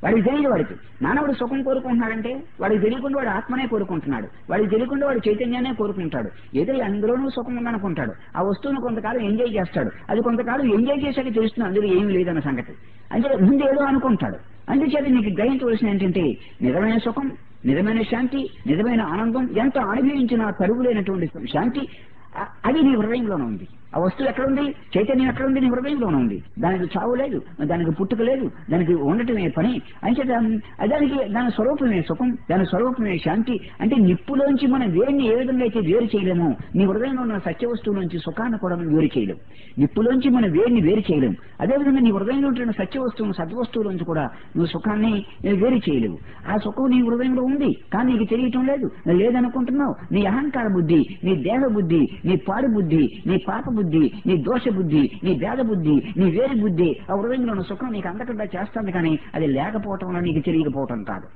వాడికి తెలియదు వాడికి మానవుడు సుఖం కోరుకుంటున్నాడంటే వాడికి తెలియకుండా వాడు ఆత్మనే కోరుకుంటున్నాడు వాడికి తెలియకుండా వాడు చైతన్యాన్ని కోరుకుంటాడు ఏదో అందులోనూ సుఖం ఉందనుకుంటాడు ఆ వస్తువును కొంతకాలం ఎంజాయ్ చేస్తాడు అది కొంతకాలం ఎంజాయ్ చేశాక తెలుస్తుంది అందులో ఏమీ లేదన్న సంగతి అంటే ముందు ఏదో అనుకుంటాడు అందుచేత నీకు గ్రహించవలసిన ఏంటంటే నిజమైన సుఖం నిజమైన శాంతి నిజమైన ఆనందం ఎంత అనుభవించిన తరుగులేనటువంటి శాంతి అ- అది నీ హృదయంలోనే ఉంది ఆ వస్తువు ఎక్కడుంది చైతన్యం ఎక్కడుంది నీ హృదయంలోనే ఉంది దానికి చావు లేదు దానికి పుట్టుక లేదు దానికి ఉండటమే పని అంచేత ఆ దానికి దాని స్వరూపమే సుఖం దాని స్వరూపమే శాంతి అంటే నిప్పులోంచి మనం వేడిని ఏ విధంగా అయితే వేరు చేయలేమో నీ హృదయంలో ఉన్న సత్య వస్తువులోంచి సుఖాన్ని కూడా మనం వేరు చేయలేం నిప్పులోంచి మనం వేడిని వేరు చేయలేం అదేవిధంగా నీ హృదయంలో ఉంటున్న సత్య వస్తువును సద్వస్తువులోంచి కూడా నువ్వు సుఖాన్ని వేరు చేయలేవు ఆ సుఖం నీ హృదయంలో ఉంది కానీ నీకు తెలియటం లేదు లేదనుకుంటున్నావు నీ అహంకార బుద్ధి నీ దేహ బుద్ధి నీ పాడు బుద్ధి నీ పాప బుద్ధి నీ దోష బుద్ధి నీ భేద బుద్ధి నీ వేరు బుద్ధి ఆ హృదయంలో ఉన్న సుఖం నీకు అందకుండా చేస్తుంది కానీ అది లేకపోవటం వల్ల నీకు తెలియకపోవటం కాదు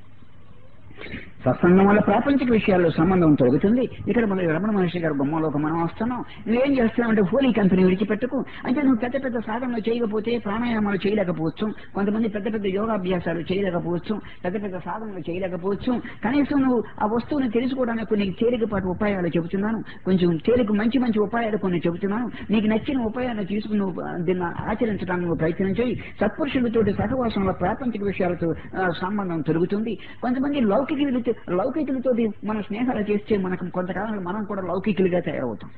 సత్సంగం వల్ల ప్రాపంచిక విషయాల్లో సంబంధం తొలగుతుంది ఇక్కడ మన రమణ మహర్షి గారు బొమ్మలోకి మనం వస్తున్నాం నువ్వేం చేస్తున్నావు అంటే హోలీ కంపెనీ విడిచిపెట్టుకు అంటే నువ్వు పెద్ద పెద్ద సాధనలు చేయకపోతే ప్రాణాయామాలు చేయలేకపోవచ్చు కొంతమంది పెద్ద పెద్ద యోగాభ్యాసాలు చేయలేకపోవచ్చు పెద్ద పెద్ద సాధనలు చేయలేకపోవచ్చు కనీసం నువ్వు ఆ వస్తువుని తెలుసుకోవడానికి కొన్ని తేలికపాటి ఉపాయాలు చెబుతున్నాను కొంచెం తేలిక మంచి మంచి ఉపాయాలు కొన్ని చెబుతున్నాను నీకు నచ్చిన ఉపాయాన్ని తీసుకుని నువ్వు ఆ, దీన్ని ఆచరించడానికి నువ్వు ప్రయత్నం చేయి సత్పురుషులతోటి సహవాసంలో ప్రాపంచిక విషయాలతో ఆ, సంబంధం తొలుగుతుంది కొంతమంది లౌకికులతో లౌకికులతోటి మన స్నేహాలు చేస్తే మనకు కొంతకాలంలో మనం కూడా లౌకికులుగా తయారవుతాం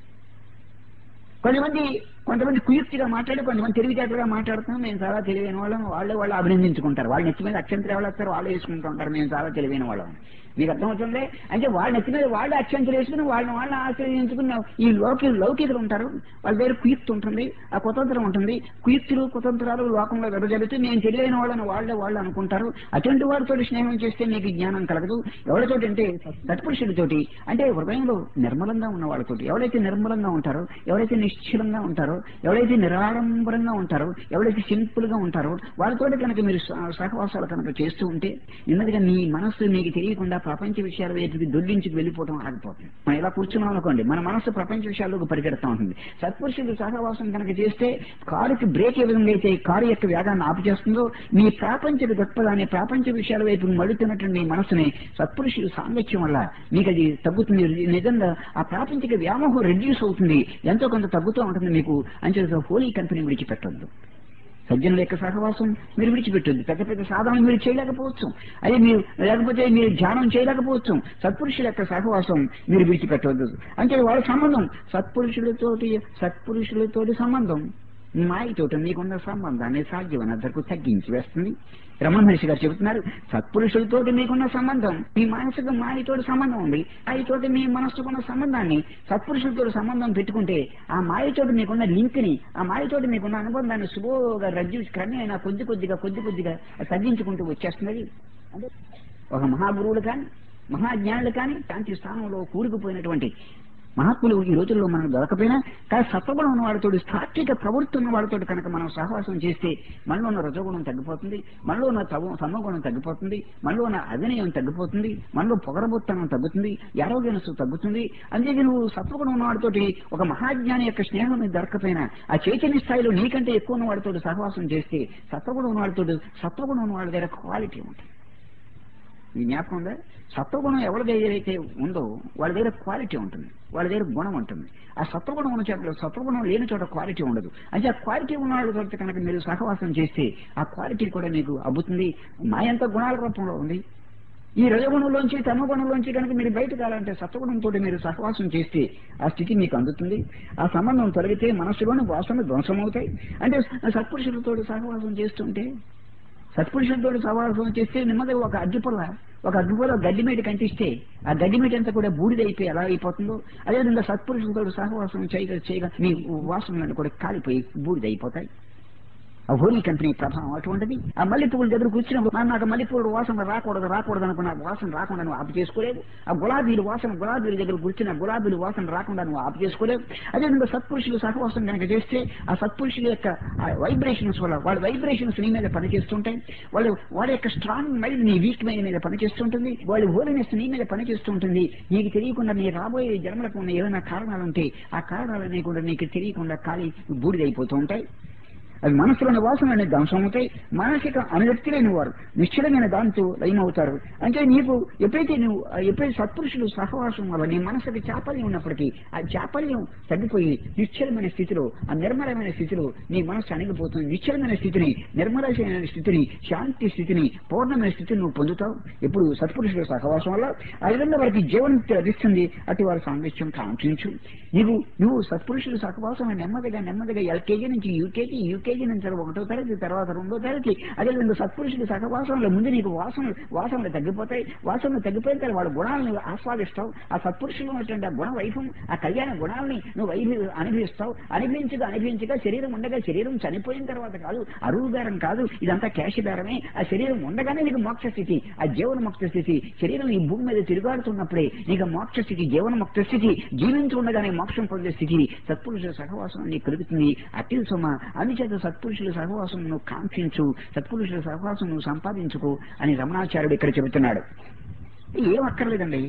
కొంతమంది కొంతమంది కుయుక్తిగా మాట్లాడి కొంతమంది తెలివితేటలుగా మాట్లాడుతున్నాం మేము చాలా తెలివైన వాళ్ళం వాళ్ళే వాళ్ళు అభినందించుకుంటారు వాళ్ళ నెత్తి మీద అక్షంతలు ఎవరు వస్తారు వాళ్ళు వేసుకుంటూ ఉంటారు మేము చాలా తెలివైన వాళ్ళం మీకు అర్థమవుతుంది అంటే వాళ్ళ నెత్తి మీద వాళ్ళు అక్షంతలు వేసుకుని వాళ్ళని వాళ్ళని ఆశ్రయించుకుని ఈ లౌకి లౌకికులు ఉంటారు వాళ్ళ దగ్గర కుయుక్తి ఉంటుంది ఆ కుతంత్రం ఉంటుంది కుయుక్తులు కుతంత్రాలు లోకంలో వెదజల్లుతూ మేము తెలివైన వాళ్ళని వాళ్ళే వాళ్ళు అనుకుంటారు అటువంటి వారితో స్నేహం చేస్తే మీకు జ్ఞానం కలగదు ఎవరితోటి అంటే సత్పురుషుడితోటి అంటే హృదయంలో నిర్మలంగా ఉన్న వాళ్ళతోటి ఎవరైతే నిర్మలంగా ఉంటారో ఎవరైతే నిశ్చలంగా ఉంటారో ఎవరైతే నిరాడంబరంగా ఉంటారో ఎవరైతే సింపుల్ గా ఉంటారో వాళ్ళతోటి కనుక మీరు స- సహవాసాలు కనుక చేస్తూ ఉంటే నెమ్మదిగా మీ మనస్సు మీకు తెలియకుండా ప్రపంచ విషయాల వైపుకి దొల్లించుకు వెళ్ళిపోవడం ఆగిపోతుంది మనం ఇలా కూర్చున్నాం అనుకోండి మన మనస్సు ప్రపంచ విషయాల్లోకి పరిగెడతా ఉంటుంది సత్పురుషులు సహవాసం కనుక చేస్తే కారుకి బ్రేక్ ఏ విధంగా అయితే కారు యొక్క వేగాన్ని ఆపు చేస్తుందో మీ ప్రాపంచ దృక్పథాన్ని ప్రాపంచ విషయాల వైపు మడుతున్నటువంటి మీ మనసుని సత్పురుషుల సాంగత్యం వల్ల మీకు అది తగ్గుతుంది నిజంగా ఆ ప్రాపంచిక వ్యామోహం రెడ్యూస్ అవుతుంది ఎంతో కొంత తగ్గుతూ ఉంటుంది మీకు అంచేత హోలీ కంపెనీ విడిచిపెట్టొద్దు సజ్జనుల యొక్క సహవాసం మీరు విడిచిపెట్టొద్దు పెద్ద పెద్ద సాధనలు మీరు చేయలేకపోవచ్చు అదే మీరు లేకపోతే మీరు ధ్యానం చేయలేకపోవచ్చు సత్పురుషుల యొక్క సహవాసం మీరు విడిచిపెట్టవద్దు అంటే వాళ్ళ సంబంధం సత్పురుషులతోటి సత్పురుషులతోటి సంబంధం మాయతోటి మీకున్న సంబంధాన్ని సాధ్యమైనంతకు తగ్గించి వేస్తుంది రమణ మహర్షి గారు చెబుతున్నారు సత్పురుషులతోటి మీకున్న సంబంధం మీ మనసుకు మాయతోటి సంబంధం ఉంది మాయతోటి మీ మనసుకున్న సంబంధాన్ని సత్పురుషులతో సంబంధం పెట్టుకుంటే ఆ మాయతోటి మీకున్న లింక్ ని ఆ మాయతోటి మీకున్న అనుబంధాన్ని సులువుగా రజ్జు క్రమేణా కొద్ది కొద్దిగా కొద్ది కొద్దిగా తగ్గించుకుంటూ వచ్చేస్తున్నది అంటే ఒక మహాగురువులు కానీ మహాజ్ఞానులు కానీ శాంతి స్థానంలో కూరుకుపోయినటువంటి మహాత్ములు ఈ రోజుల్లో మనం దొరకపోయినా కానీ సత్వగుణం ఉన్న వాళ్ళతో సాత్విక ప్రవృత్తి ఉన్న వాళ్ళతో కనుక మనం సహవాసం చేస్తే మనలో ఉన్న రజోగుణం తగ్గిపోతుంది మనలో ఉన్న తమ తమగుణం తగ్గిపోతుంది మనలో ఉన్న అవినయం తగ్గిపోతుంది మనలో పొగరబొత్తనం తగ్గుతుంది ఆరోగ్యనస్సు తగ్గుతుంది అందుకే నువ్వు సత్వగుణం ఉన్న వాడితోటి ఒక మహాజ్ఞాని యొక్క స్నేహం నీకు దొరకపోయినా ఆ చైతన్య స్థాయిలో నీకంటే ఎక్కువ ఉన్న వాడితో సహవాసం చేస్తే సత్వగుణం ఉన్న వాళ్ళతో సత్వగుణం ఉన్న వాళ్ళ దగ్గర క్వాలిటీ ఉంటుంది ఈ జ్ఞాపకం ఉందా సత్వగుణం ఎవరి దగ్గర అయితే ఉందో వాళ్ళ దగ్గర క్వాలిటీ ఉంటుంది వాళ్ళ దగ్గర గుణం ఉంటుంది ఆ సత్వగుణం ఉన్న చోట సత్వగుణం లేని చోట క్వాలిటీ ఉండదు అంటే ఆ క్వాలిటీ ఉన్న వాళ్ళ చోట కనుక మీరు సహవాసం చేస్తే ఆ క్వాలిటీ కూడా మీకు అబ్బుతుంది మాయంత గుణాల రూపంలో ఉంది ఈ రజగుణంలోంచి తమగుణంలోంచి కనుక మీరు బయట కావాలంటే సత్వగుణంతో మీరు సహవాసం చేస్తే ఆ స్థితి మీకు అందుతుంది ఆ సంబంధం తొలగితే మనస్సులోని వాసనలు ధ్వంసమవుతాయి అంటే సత్పురుషులతో సహవాసం చేస్తుంటే సత్పురుషులతో సహవాసం చేస్తే నెమ్మదిగా ఒక అగ్గిపొల ఒక అగ్గిపొల గడ్డి మీద కంటిస్తే ఆ గడ్డి మీద అంతా కూడా బూడిదైపోయి ఎలా అయిపోతుందో అదేవిధంగా సత్పురుషులతో సహవాసం చేయగా చేయగా మీ వాసనలను కూడా కాలిపోయి బూడిదైపోతాయి ఆ హోలీ కంపెనీ ప్రభావం అటువంటిది ఆ మల్లె పువ్వుల దగ్గర కూర్చున్నప్పుడు "నా- నాకు మల్లె పువ్వుల వాసన రాకూడదు రాకూడదు అనుకున్న వాసన రాకుండా నువ్వు ఆపు చేసుకోలేదు ఆ గులాబీలు వాసన గులాబీల దగ్గర కూర్చున్న గులాబీలు వాసన రాకుండా నువ్వు ఆపు చేసుకోలేదు అదేవిధంగా సత్పురుషులు సహవాసం కనుక చేస్తే ఆ సత్పురుషుల యొక్క వైబ్రేషన్స్ వల్ల వాళ్ళ వైబ్రేషన్స్ నీ మీద పనిచేస్తుంటాయి వాళ్ళు వాళ్ళ యొక్క స్ట్రాంగ్ మైండ్ నీ వీక్ మైండ్ మీద పనిచేస్తుంటుంది వాళ్ళ హోలీనెస్ నీ మీద పనిచేస్తుంటుంది నీకు తెలియకుండా నీ రాబోయే జన్మలకు ఉన్న ఏమైనా కారణాలు ఉంటే ఆ కారణాలన్నీ కూడా నీకు తెలియకుండా ఖాళీ బూడిదైపోతూ ఉంటాయి అవి మనసులోని వాసనని ధ్వంసం అవుతాయి మానసిక అనురక్తి లేని వారు నిశ్చలమైన దాంతో లయమవుతారు అంటే నీకు ఎప్పుడైతే నువ్వు ఎప్పుడైతే సత్పురుషులు సహవాసం వల్ల నీ మనసుకి చాపల్యం ఉన్నప్పటికీ ఆ చాపల్యం తగ్గిపోయి నిశ్చలమైన స్థితిలో ఆ నిర్మలమైన స్థితిలో నీ మనసు అణిగిపోతుంది నిశ్చలమైన స్థితిని నిర్మలమైన స్థితిని శాంతి స్థితిని పూర్ణమైన స్థితిని నువ్వు పొందుతావు ఎప్పుడు సత్పురుషుల సహవాసం వల్ల ఆ విధంగా వారికి జీవనముక్తి లభిస్తుంది అటు వారి సాంగత్యం కాంక్షించు నీవు నువ్వు సత్పురుషుల సహవాసం నెమ్మదిగా నెమ్మదిగా ఎల్కేజీ నుంచి యూకేజీ యూకేజీ నుంచి తర్వాత ఒకటో తరగతి తర్వాత రెండో తరగతి అదేవిధంగా సత్పురుషుల సహవాసంలో ముందు నీకు వాసనలు వాసనలు తగ్గిపోతాయి వాసనలు తగ్గిపోయిన తర్వాత వాళ్ళ గుణాలను ఆస్వాదిస్తావు ఆ సత్పురుషులు ఉన్నటువంటి ఆ గుణ వైభవం ఆ కళ్యాణ గుణాలని నువ్వు వైభి అనుభవిస్తావు అనుభవించగా అనుభవించగా శరీరం ఉండగా శరీరం చనిపోయిన తర్వాత కాదు అరువు బేరం కాదు ఇదంతా క్యాష్ బేరమే ఆ శరీరం ఉండగానే నీకు మోక్ష స్థితి ఆ జీవన ముక్త స్థితి శరీరం ఈ భూమి మీద తిరుగాడుతున్నప్పుడే నీకు మోక్ష స్థితి జీవన ముక్త స్థితి జీవించి ఉండగానే మోక్షం పొందే స్థితి సత్పురుషుల సహవాసం నీకు కలుగుతుంది అతిల్ సుమ అందుచేత సత్పురుషుల సహవాసం నువ్వు కాంక్షించు సత్పురుషుల సహవాసం నువ్వు సంపాదించుకో అని రమణాచార్యుడు ఇక్కడ చెబుతున్నాడు ఏం అక్కర్లేదండి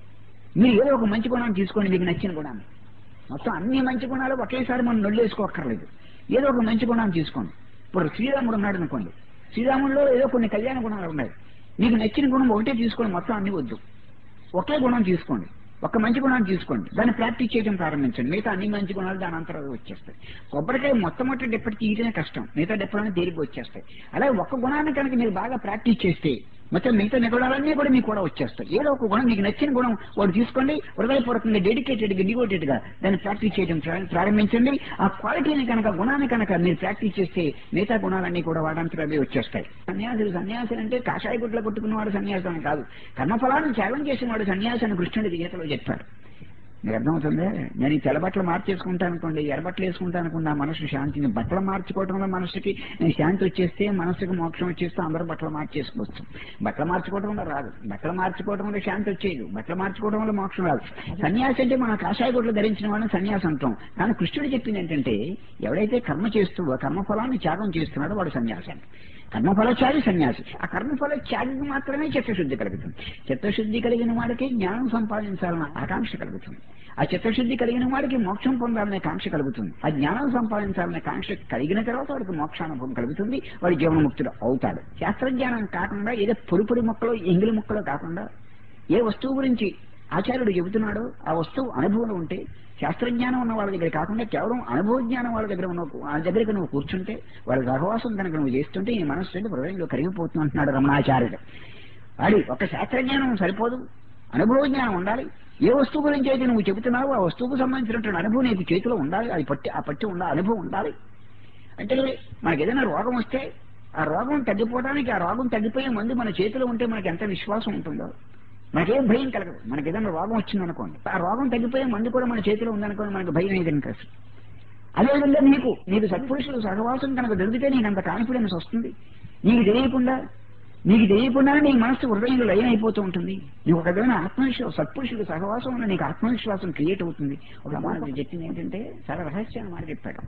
మీరు ఏదో ఒక మంచి గుణాన్ని తీసుకోండి మీకు నచ్చిన గుణాన్ని మొత్తం అన్ని మంచి గుణాలు ఒకేసారి మనం నొల్లేసుకోక్కర్లేదు ఏదో ఒక మంచి గుణాన్ని తీసుకోండి ఇప్పుడు శ్రీరాముడు ఉన్నాడు అనుకోండి శ్రీరాముడిలో ఏదో కొన్ని కళ్యాణ గుణాలు ఉన్నాయి మీకు నచ్చిన గుణం ఒకటే తీసుకోండి మొత్తం అన్ని వద్దు ఒకే గుణం తీసుకోండి ఒక మంచి గుణాన్ని తీసుకోండి దాన్ని ప్రాక్టీస్ చేయడం ప్రారంభించండి మిగతా అన్ని మంచి గుణాలు దాని అంతరాలు వచ్చేస్తాయి కొబ్బరికాయ మొట్టమొదటి డెప్పటి తీయటమే కష్టం మిగతా డెప్పలన్నీ తేలిగ్గా వచ్చేస్తాయి అలాగే ఒక్క గుణాన్ని కనుక మీరు బాగా ప్రాక్టీస్ చేస్తే మొత్తం మిగతా నిగుణాలన్నీ కూడా మీకు కూడా వచ్చేస్తాయి ఏదో ఒక గుణం మీకు నచ్చిన గుణం వాడు తీసుకోండి హృదయపూర్వకంగా డెడికేటెడ్ గా డివోటెడ్ గా దాన్ని ప్రాక్టీస్ చేయడం ప్రా- ప్రారంభించండి ఆ క్వాలిటీని కనుక గుణాన్ని కనుక మీరు ప్రాక్టీస్ చేస్తే మిగతా గుణాలన్నీ కూడా వాడంతట అవే వచ్చేస్తాయి సన్యాసులు సన్యాసులు అంటే కాషాయ గుడ్ల కొట్టుకున్నవాడు సన్యాసం అని కాదు కర్మఫలాన్ని త్యాగం చేసిన వాడు సన్యాసి అని కృష్ణుడి గీతలో చెప్పాడు మీకు అర్థమవుతుంది నేను ఈ తెల్ల బట్టలు మార్చేసుకుంటాను అనుకోండి ఎర్రబట్టలు వేసుకుంటాను అనుకోండి నా మనసు శాంతిని బట్టలు మార్చుకోవడంలో మనసుకి శాంతి వచ్చేస్తే మనసుకి మోక్షం వచ్చేస్తే అందరూ బట్టలు మార్చేసుకోవచ్చు బట్టలు మార్చుకోవడం వల్ల రాదు బట్టలు మార్చుకోవడం వల్ల శాంతి వచ్చేది బట్టలు మార్చుకోవడం వల్ల మోక్షం రాదు సన్యాసి అంటే మన కాషాయ గుడ్లు ధరించిన వాళ్ళని సన్యాసి అంటాం కానీ కృష్ణుడు చెప్పింది ఏంటంటే ఎవడైతే కర్మ చేస్తూ కర్మఫలాన్ని త్యాగం చేస్తున్నాడో వాడు సన్యాసి అంట కర్మఫలచారి సన్యాసి ఆ కర్మఫల త్యాగికి మాత్రమే చిత్తశుద్ధి కలుగుతుంది చిత్తశుద్ధి కలిగిన వాడికి జ్ఞానం సంపాదించాలన్న ఆకాంక్ష కలుగుతుంది ఆ చిత్తశుద్ధి కలిగిన వాడికి మోక్షం పొందాలనే కాంక్ష కలుగుతుంది ఆ జ్ఞానం సంపాదించాలనే కాంక్ష కలిగిన తర్వాత వాడికి మోక్షానుభవం కలుగుతుంది వాడి జీవనముక్తుడు అవుతాడు శాస్త్రజ్ఞానం కాకుండా ఏదో పొడి పొడి మొక్కలు ఎంగిలి మొక్కలు కాకుండా ఏ వస్తువు గురించి ఆచార్యుడు చెబుతున్నాడో ఆ వస్తువు అనుభవంలో ఉంటే శాస్త్రజ్ఞానం ఉన్న వాళ్ళ దగ్గర కాకుండా కేవలం అనుభవ జ్ఞానం వాళ్ళ దగ్గర ఉన్న వాళ్ళ దగ్గరికి నువ్వు కూర్చుంటే వాళ్ళ సహవాసం కనుక నువ్వు చేస్తుంటే నీ మనస్సు అంటే హృదయంలో కరిగిపోతుంది అంటున్నాడు రమణాచార్యుడు వాడి ఒక శాస్త్రజ్ఞానం సరిపోదు అనుభవ జ్ఞానం ఉండాలి ఏ వస్తువు గురించి అయితే నువ్వు చెబుతున్నావో ఆ వస్తువుకు సంబంధించినటువంటి అనుభవం నీకు చేతిలో ఉండాలి అది పట్టి ఆ పట్టి ఉండాలి అనుభవం ఉండాలి అంటే మనకి ఏదైనా రోగం వస్తే ఆ రోగం తగ్గిపోవడానికి ఆ రోగం తగ్గిపోయే మందు మన చేతిలో ఉంటే మనకి ఎంత విశ్వాసం ఉంటుందో మనకేం భయం కలగదు మనకి ఏదైనా రోగం వచ్చిందనుకోండి ఆ రోగం తగ్గిపోయే మందు కూడా మన చేతిలో ఉందనుకోండి మనకి భయం ఏదని కాదు అదేవిధంగా నీకు నీకు సత్పురుషులు సహవాసం కనుక దొరికితే నీకు అంత కాన్ఫిడెన్స్ వస్తుంది నీకు తెలియకుండా నీకు తెలియకుండానే నీ మనసు హృదయంలో లయం అయిపోతూ ఉంటుంది నీకు ఒక విధమైన ఆత్మవిశ్వాసం సత్పురుషుడు సహవాసం వల్ల నీకు ఆత్మవిశ్వాసం క్రియేట్ అవుతుంది ఒక మాట చెప్పింది ఏంటంటే చాలా రహస్యాన్ని మాట చెప్పాడు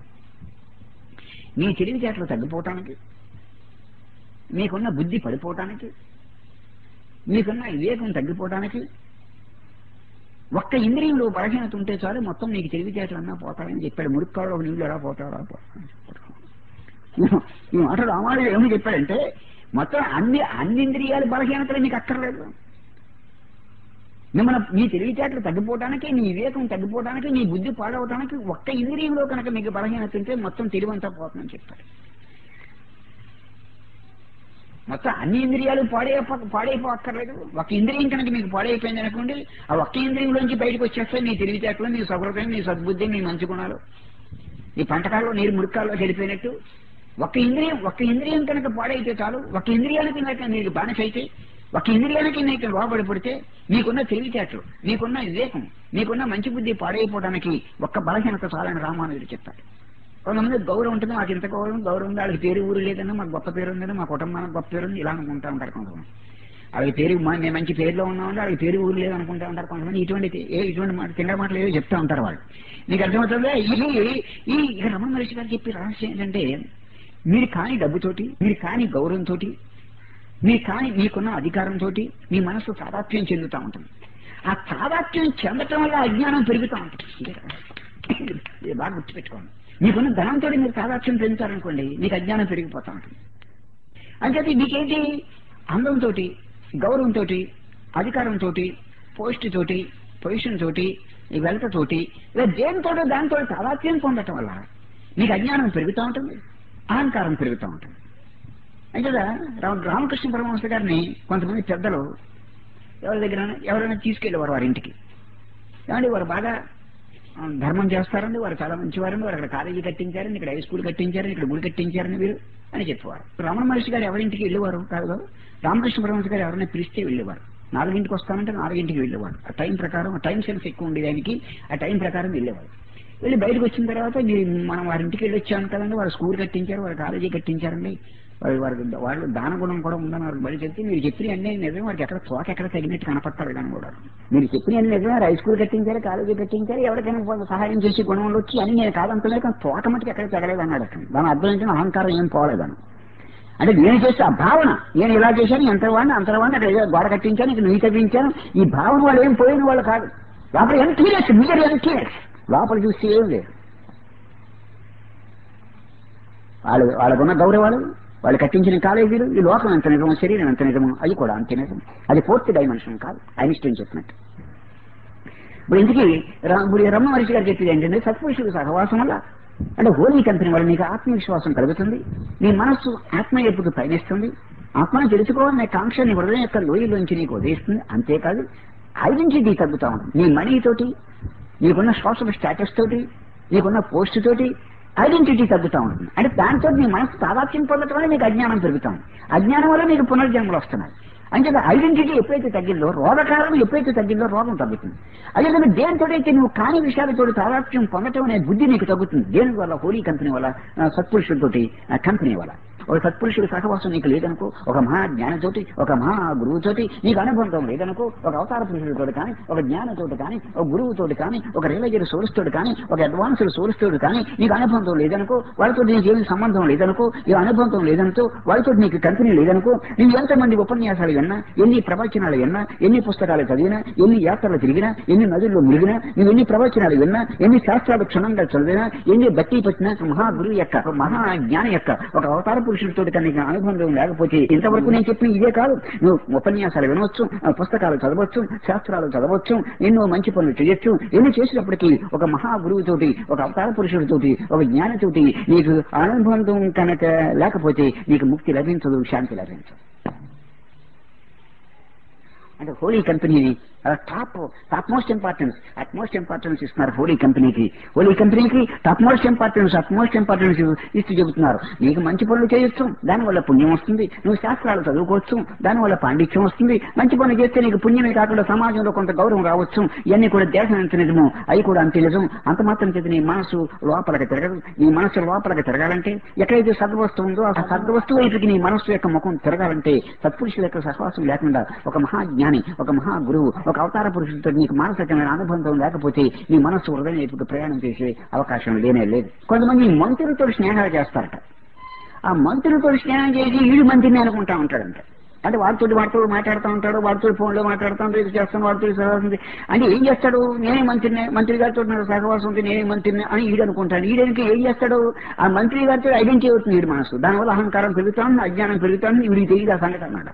నీ తెలివితేటలు తగ్గిపోవటానికి మీకున్న బుద్ధి పడిపోవటానికి మీకున్న వివేకం తగ్గిపోవటానికి ఒక్క ఇంద్రియంలో బలహీనత ఉంటే చాలు మొత్తం నీకు తెలివితేటలన్నా పోతాయని చెప్పాడు మురుక్కాడు నీళ్ళు ఎలా పోతాడా ఈ మాట రామాడు ఏమని చెప్పాడంటే మొత్తం అన్ని అన్ని ఇంద్రియాలు బలహీనతలు నీకు అక్కర్లేదు మిమ్మల్ని మీ తెలివితేటలు తగ్గిపోవడానికి నీ వివేకం తగ్గిపోవడానికి నీ బుద్ధి పాడవడానికి ఒక్క ఇంద్రియంలో కనుక మీకు బలహీనత ఉంటే మొత్తం తెలివంతా పోతుందని చెప్పాడు మొత్తం అన్ని ఇంద్రియాలు పాడే పాడైపో అక్కర్లేదు ఒక ఇంద్రియం కనుక మీకు పాడైపోయింది అనుకోండి ఆ ఒక్క ఇంద్రియంలోంచి బయటకు వచ్చేస్తే నీ తెలివితేటలు నీ సహృదయం నీ సద్బుద్ధి నీ మంచి గుణాలు నీ పంటకాల్లో నీరు మురికాల్లో గడిపోయినట్టు ఒక్క ఇంద్రియం ఒక్క ఇంద్రియం కనుక పాడైతే చాలు ఒక ఇంద్రియానికి కనుక నీకు బానిసైతే ఒక ఇంద్రియానికి నీకు లోపడిపడితే నీకున్న తెలివితేటలు నీకున్న వివేకం నీకున్న మంచి బుద్ధి పాడైపోవడానికి ఒక్క బలహీనత చాలని రామానుజుడు చెప్పాడు కొంతమంది గౌరవం ఉంటుంది మాకు ఇంత గౌరవం గౌరవం ఉంది వాళ్ళకి పేరు ఊరు లేదన్నా మాకు గొప్ప పేరు ఉందని మా కుటుంబానికి గొప్ప పేరు ఉంది ఇలా అనుకుంటా ఉంటారు కొంతమంది వాళ్ళకి పేరు మా- మేము మంచి పేరులో ఉన్నామంటే వాళ్ళకి పేరు ఊరు లేదు అనుకుంటా ఉంటారు కొంతమంది ఇటువంటి ఏ ఇటువంటి మాట తింగ మాటలు ఏదో చెప్తా ఉంటారు వాళ్ళు నీకు అర్థమవుతుందా ఇది ఈ ఇక రమణ మహర్షి గారు చెప్పే రహస్యం ఏంటంటే మీరు కాని డబ్బుతోటి మీరు కాని గౌరవంతో మీరు కాని మీకున్న అధికారంతో మీ మనసు తాదాత్మ్యం చెందుతూ ఉంటుంది ఆ తాదాత్మ్యం చెందటం వల్ల అజ్ఞానం పెరుగుతూ ఉంటుంది ఇది బాగా గుర్తుపెట్టుకోండి మీకున్న ధనంతో మీరు తాదాత్యం పెంచారనుకోండి మీకు అజ్ఞానం పెరిగిపోతా ఉంటుంది అంచేది మీకేంటి అందంతో గౌరవంతో అధికారంతో పోస్ట్ తోటి పొజిషన్ తోటి ఈ వెల్త తోటి ఇలా దేనితో దానితో తాదాత్యం పొందటం వల్ల మీకు అజ్ఞానం పెరుగుతూ ఉంటుంది అహంకారం పెరుగుతూ ఉంటుంది అంటే రామకృష్ణ పరమహంస గారిని కొంతమంది పెద్దలు ఎవరి దగ్గర ఎవరైనా తీసుకెళ్ళేవారు వారి ఇంటికి ఏమండి వారు బాగా ఆ, ధర్మం చేస్తారండి వారు చాలా మంచివారండి వారు అక్కడ కాలేజీ కట్టించారండి ఇక్కడ హై స్కూల్ కట్టించారండి ఇక్కడ గుడి కట్టించారని వీరు అని చెప్పేవారు రమణ మహర్షి గారు ఎవరింటికి వెళ్ళేవారు కాదు కదా రామకృష్ణ పరమహంస గారు ఎవరైనా పిలిస్తే వెళ్ళేవారు నాలుగింటికి వస్తానంటే నాలుగింటికి వెళ్ళేవాడు ఆ టైం ప్రకారం ఆ టైం సెన్స్ ఎక్కువ ఉండేది ఆయనకి ఆ టైం ప్రకారం వెళ్ళేవాడు వెళ్ళి బయటకు వచ్చిన తర్వాత మీరు మనం వారి ఇంటికి వెళ్ళి వచ్చాం కదండి వారు స్కూల్ కట్టించారు వారు కాలేజీ కట్టించారండి వారి వారికి వాళ్ళు దాన గుణం కూడా ఉందని వారికి బయట చెప్తే మీరు చెప్పిన అన్నీ నిజమే వారికి ఎక్కడ తోక ఎక్కడ తగినట్టు కనపడతారు కానీ కూడా మీరు చెప్పిన అన్ని నిజమే హై స్కూల్ కట్టించారు కాలేజీ కట్టించారు ఎవరికైనా కొంత సహాయం చేసి గుణంలో వచ్చి అని నేను కాదంతలేదు కానీ తోక మటుకు ఎక్కడ తగలేదు అన్నాడు అతను దాని అర్థం ఏంటంటే అహంకారం ఏం పోలేదని అంటే నేను చేస్తే ఆ భావన నేను ఇలా చేశాను ఎంత వాడిని అంత వాడిని అక్కడ ఏదో గోడ కట్టించాను ఇక్కడ నువ్వు కట్టించాను ఈ భావన వాళ్ళు ఏం పోయిన వాళ్ళు కాదు లోపల ఎంటీనెస్ మీరు ఎంటీనెస్ లోపల చూస్తే ఏం లేదు వాళ్ళు వాళ్ళకున్న గౌరవాలు వాళ్ళు కట్టించిన కాలేజీలు ఈ లోకం ఎంత నిజమో శరీరం ఎంత నిజమో అది కూడా అంతే నిజం అది ఫోర్త్ డైమెన్షన్ కాదు ఐన్స్టీన్ చెప్పినట్టు ఇప్పుడు ఇంటికి ఇప్పుడు ఈ రమ్మ మహర్షి గారు చెప్పేది ఏంటంటే సత్పురుషుడు సహవాసం వల్ల అంటే హోలీ కంపెనీ వల్ల నీకు ఆత్మవిశ్వాసం కలుగుతుంది నీ మనస్సు ఆత్మ ఎప్పుడు పయనిస్తుంది ఆత్మను తెలుసుకోవాలనే కాంక్ష నీ హృదయం యొక్క లోయలోంచి నీకు ఉదయిస్తుంది అంతేకాదు ఐడెంటిటీ తగ్గుతా ఉంటుంది నీ మనీ తోటి నీకున్న సోషల్ స్టేటస్ తోటి నీకున్న పోస్ట్ తోటి ఐడెంటిటీ తగ్గుతూ ఉంటుంది అంటే దాంతో నీ మనసు తాదాత్యం పొందటం వల్ల నీకు అజ్ఞానం పెరుగుతాం అజ్ఞానం వల్ల నీకు పునర్జన్మలు వస్తున్నాయి అంటే ఐడెంటిటీ ఎప్పుడైతే తగ్గిందో రోగకాలం ఎప్పుడైతే తగ్గిందో రోగం తగ్గుతుంది అదేవిధంగా దేనితో అయితే నువ్వు కాని విషయాలతో తాదాత్యం పొందటం అనే బుద్ధి నీకు తగ్గుతుంది దేని వల్ల హోలీ కంపెనీ వల్ల ఆ, సత్పురుషులతోటి ఆ, కంపెనీ వల్ల ఒక సత్పురుషుడి సహవాసం నీకు లేదనుకో ఒక మహా జ్ఞానతోటి ఒక మహా గురువుతోటి నీకు అనుబంధం లేదనుకో ఒక అవతార పురుషుడితో కానీ ఒక జ్ఞానతోటి కానీ ఒక గురువుతోటి కానీ ఒక రియలైజర్ సోర్స్ తోటి కానీ ఒక అడ్వాన్స్డ్ సోర్స్ తోటి కానీ నీకు అనుబంధం లేదనుకో వాళ్ళతో నీకు ఏమి సంబంధం లేదనుకో ఈ అనుబంధం లేదనుకో వాళ్ళతో నీకు కంపెనీ లేదనుకో నువ్వు ఎంతమంది ఉపన్యాసాలు విన్నా ఎన్ని ప్రవచనాలు విన్నా ఎన్ని పుస్తకాలు చదివినా ఎన్ని యాత్రలు తిరిగినా ఎన్ని నదుల్లో మునిగినా నువ్వు ఎన్ని ప్రవచనాలు విన్నా ఎన్ని శాస్త్రాలు క్షుణ్ణంగా చదివినా ఎన్ని బట్టి పట్టినా మహా గురువు యొక్క ఒక మహా జ్ఞాని యొక్క ఒక అవతార పురుషుడితో నీకు అనుబంధం లేకపోతే ఇంతవరకు నేను చెప్పిన ఇదే కాదు నువ్వు ఉపన్యాసాలు వినవచ్చు ఆ పుస్తకాలు చదవచ్చు శాస్త్రాలు చదవచ్చు ఎన్నో మంచి పనులు చేయొచ్చు ఎన్ని చేసినప్పటికీ ఒక మహా గురువుతోటి ఒక అవతార పురుషుడితోటి ఒక జ్ఞానితోటి నీకు అనుబంధం కనుక లేకపోతే నీకు ముక్తి లభించదు శాంతి లభించదు అంటే హోలీ కంపెనీని top top most importance utmost importance ఇస్తున్నారు హోలీ కంపెనీకి హోలీ కంపెనీకి top most importance utmost importance ఇస్తూ చెబుతున్నారు నీకు మంచి పనులు చేయొచ్చు దానివల్ల పుణ్యం వస్తుంది నువ్వు శాస్త్రాలు చదువుకోవచ్చు దానివల్ల పాండిత్యం వస్తుంది మంచి పనులు చేస్తే నీకు పుణ్యమే కాకుండా సమాజంలో కొంత గౌరవం రావచ్చు ఇవన్నీ కూడా దేశం ఎంత నిజమో అవి కూడా అంతే నిజం అంత మాత్రం చేతి నీ మనసు లోపలికి తిరగదు నీ మనసు లోపలికి తిరగాలంటే ఎక్కడైతే సద్వస్తువు ఉందో ఆ సద్వస్తువు వైపుకి నీ మనస్సు యొక్క ముఖం తిరగాలంటే సత్పురుషుల యొక్క సహవాసం లేకుండా ఒక మహాజ్ఞాని ఒక మహా గురువు ఒక అవతార పురుషులతో నీకు మానసికమైన అనుబంధం లేకపోతే నీ మనస్సు హృదయం వైపుకి ప్రయాణం చేసే అవకాశం లేనే లేదు కొంతమంది మంత్రులతో స్నేహాలు చేస్తారట ఆ మంత్రులతో స్నేహం చేసి ఈడు మంత్రిని అనుకుంటా ఉంటాడంట అంటే వాడితో వాడితో మాట్లాడుతూ ఉంటాడు వాడితో ఫోన్లో మాట్లాడుతూ ఉంటాడు ఇది చేస్తాను వాడితో సహవాసం ఉంది. అంటే ఏం చేస్తాడు నేనే మంత్రిని మంత్రి గారితో నాకు సహవాసం ఉంది నేనే మంత్రిని అని ఈడు అనుకుంటాడు ఈడనికి ఏం చేస్తాడు ఆ మంత్రి గారితో ఐడెంటిటీ అవుతుంది ఈడు మనసు దానివల్ల అహంకారం పెరుగుతాను అజ్ఞానం పెరుగుతాను వీడికి తెలియదు ఆ సంగతి అన్నాడు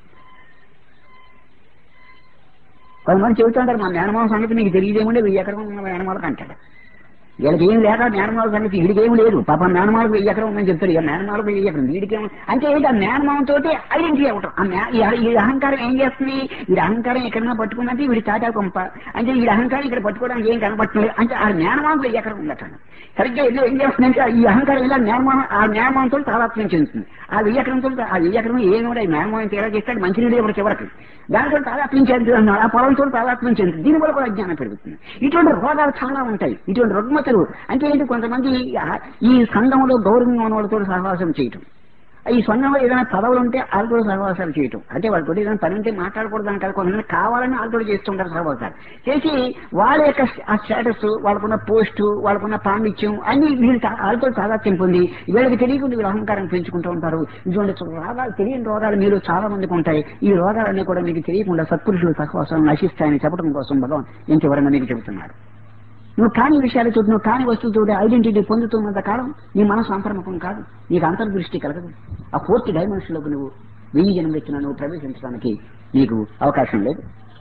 కొంతమంది చెబుతుంటారు మా మేనమావ సంగతి నీకు తెలియదేముండే వెయ్యి ఎకరం ఉన్న మేనమాలకు అంటాడు వీళ్ళకి ఏం లేక మేనమావ సంగతి వీడికి ఏం లేదు పాప మేనమాలకు వెయ్యి ఎకరం ఉందని చెప్తారు ఇక మేనమాలకు వెయ్యి ఎకరం వీడికి ఏం అంటే ఏంటి ఆ మేనమావంతో ఐడెంటిటీ అవ్వటం ఆ మే- ఈ అహ- ఈ అహంకారం ఏం చేస్తుంది వీడి అహంకారం ఎక్కడైనా పట్టుకుందంటే వీడి తాటా కొంప అంటే వీడి అహంకారం ఇక్కడ పట్టుకోవడానికి ఏం కనపట్టలేదు అంటే ఆ మేనమావకు వెయ్యి ఎకరం ఉందట సరిగ్గా వెళ్ళి ఏం చేస్తుందంటే ఈ అహంకారం ఇలా మేనమావం ఆ మేనమావంతో తాదాత్మ్యం చెందుతుంది ఆ వెయ్యి ఎకరంతో ఆ వెయ్యి ఎకరం ఏం కూడా ఈ మేనమావం తేడా చేస్తాడు మంచినీళ్ళు ఎవరు చివరికి దాంతో తాదాత్మ్యం చెందుతుంది అన్నాడు ఆ పొలంతో తాదాత్మ్యం చెందుతుంది దీనివల్ల కూడా అజ్ఞానం పెరుగుతుంది ఇటువంటి రోగాలు చాలా ఉంటాయి ఇటువంటి రుగ్మతలు అంటే ఏంటి కొంతమంది ఆ- ఈ సంఘంలో గౌరవంగా ఉన్న వాళ్ళతో సహవాసం చేయటం ఈ సంఘంలో ఏదైనా పదవులు ఉంటే వాళ్ళతో సహవాసాలు చేయటం అంటే వాళ్ళతో ఏదైనా పని ఉంటే మాట్లాడకూడదని కాదు కొంతమంది కావాలని వాళ్ళతో చేస్తుంటారు సహవాసాలు చేసి వాళ్ళ యొక్క ఆ స్టేటస్ వాళ్ళకున్న పోస్ట్ వాళ్ళకున్న పాండిత్యం అన్ని వీళ్ళు తా- వాళ్ళతో తాదాత్యం పొంది వీళ్ళకి తెలియకుండా వీళ్ళు అహంకారం పెంచుకుంటూ ఉంటారు ఇటువంటి రోగాలు తెలియని రోగాలు మీరు చాలా మందికి ఉంటాయి ఈ రోగాలన్నీ కూడా మీకు తెలియకుండా సత్పురుషులు సహవాసం నశిస్తాయని చెప్పడం కోసం భగవాన్ ఇంకెవరైనా మీకు చెబుతున్నారు నువ్వు కాని విషయాలతో నువ్వు కాని వస్తువుతో ఐడెంటిటీ పొందుతున్నంత కాలం నీ మనసు అంతర్ముఖం కాదు నీకు అంతర్దృష్టి కలగదు ఆ ఫోర్త్ డైమెన్షన్లోకి నువ్వు వెయ్యి జన్మెత్తిన నువ్వు ప్రవేశించడానికి నీకు అవకాశం లేదు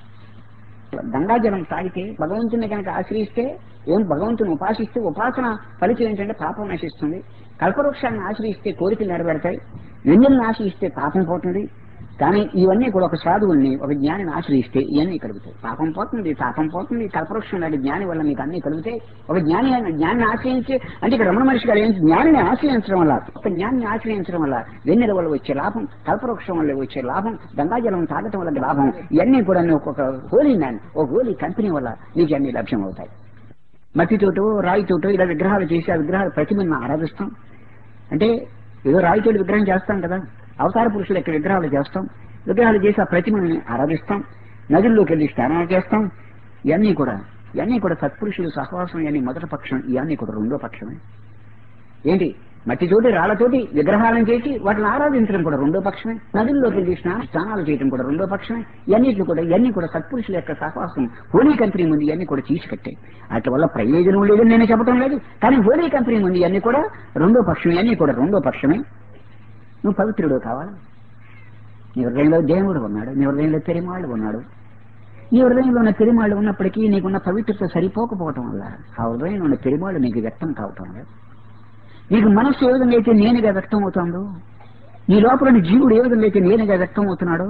గంగాజలం తాగితే భగవంతుని కనుక ఆశ్రయిస్తే ఏం భగవంతుని ఉపాసిస్తే ఉపాసన ఫలితం ఏంటంటే పాపం నశిస్తుంది కల్పవృక్షాన్ని ఆశ్రయిస్తే కోరికలు నెరవేరుతాయి వెన్నెలను ఆశ్రయిస్తే పాపం పోతుంది కానీ ఇవన్నీ కూడా ఒక సాధువుల్ని ఒక జ్ఞానిని ఆశ్రయిస్తే ఇవన్నీ కలుగుతాయి పాపం పోతుంది తాపం పోతుంది కల్పవృక్షం లాంటి జ్ఞాని వల్ల మీకు అన్ని కలుగుతాయి ఒక జ్ఞాని జ్ఞానిని ఆశ్రయించి అంటే ఇక్కడ రమణ మహర్షి గారు ఏంటి జ్ఞానిని ఆశ్రయించడం వల్ల ఒక జ్ఞానిని ఆశ్రయించడం వల్ల వెన్నెల వల్ల వచ్చే లాభం కల్పవృక్షం వల్ల వచ్చే లాభం గంగాజలం తాగటం వల్ల లాభం ఇవన్నీ కూడా నీకు ఒక హోలీ మ్యాన్ ఒక హోలీ కంపెనీ వల్ల నీకు అన్ని లభ్యం అవుతాయి మట్టితోటో రాయితోటో ఇలా విగ్రహాలు చేసి ఆ విగ్రహాల ప్రతిమను ఆరాధిస్తాం అంటే ఏదో రాయితోటి విగ్రహం చేస్తాం కదా అవతార పురుషులు ఇక్కడ విగ్రహాలు చేస్తాం విగ్రహాలు చేసి ఆ ప్రతిమని ఆరాధిస్తాం నదుల్లోకి వెళ్ళి స్నానాలు చేస్తాం ఇవన్నీ కూడా ఇవన్నీ కూడా సత్పురుషులు సహవాసం ఇవన్నీ మొదటి పక్షం ఇవన్నీ కూడా రెండో పక్షమే ఏంటి మట్టితోటి రాళ్లతోటి విగ్రహాలను చేసి వాటిని ఆరాధించడం కూడా రెండో పక్షమే నదుల్లోకి వెళ్ళి స్నా స్నానాలు చేయడం కూడా రెండో పక్షమే ఇవన్నిటి కూడా ఇవన్నీ కూడా సత్పురుషుల యొక్క సహవాసం హోలీ కంపెనీ ముందు ఇవన్నీ కూడా తీసుకట్టాయి వాటి వల్ల ప్రయోజనం లేదని నేను చెప్పడం లేదు కానీ హోలీ కంపెనీ ముందు ఇవన్నీ కూడా రెండో పక్షం ఇవన్నీ కూడా రెండో పక్షమే నువ్వు పవిత్రుడు కావాలి నీ హృదయంలో దేవుడు ఉన్నాడు నీ హృదయంలో పెరిమాళ్ళు ఉన్నాడు నీ హృదయంలో ఉన్న పెరిమాళ్ళు ఉన్నప్పటికీ నీకున్న పవిత్రత సరిపోకపోవటం వల్ల ఆ హృదయంలో ఉన్న పెరిమాళ్ళు నీకు వ్యక్తం కావటం లేదు నీకు మనస్సు ఏ విధంగా అయితే నేనుగా వ్యక్తం అవుతుందో నీ లోపల జీవుడు ఏ విధంగా అయితే నేనుగా వ్యక్తం అవుతున్నాడో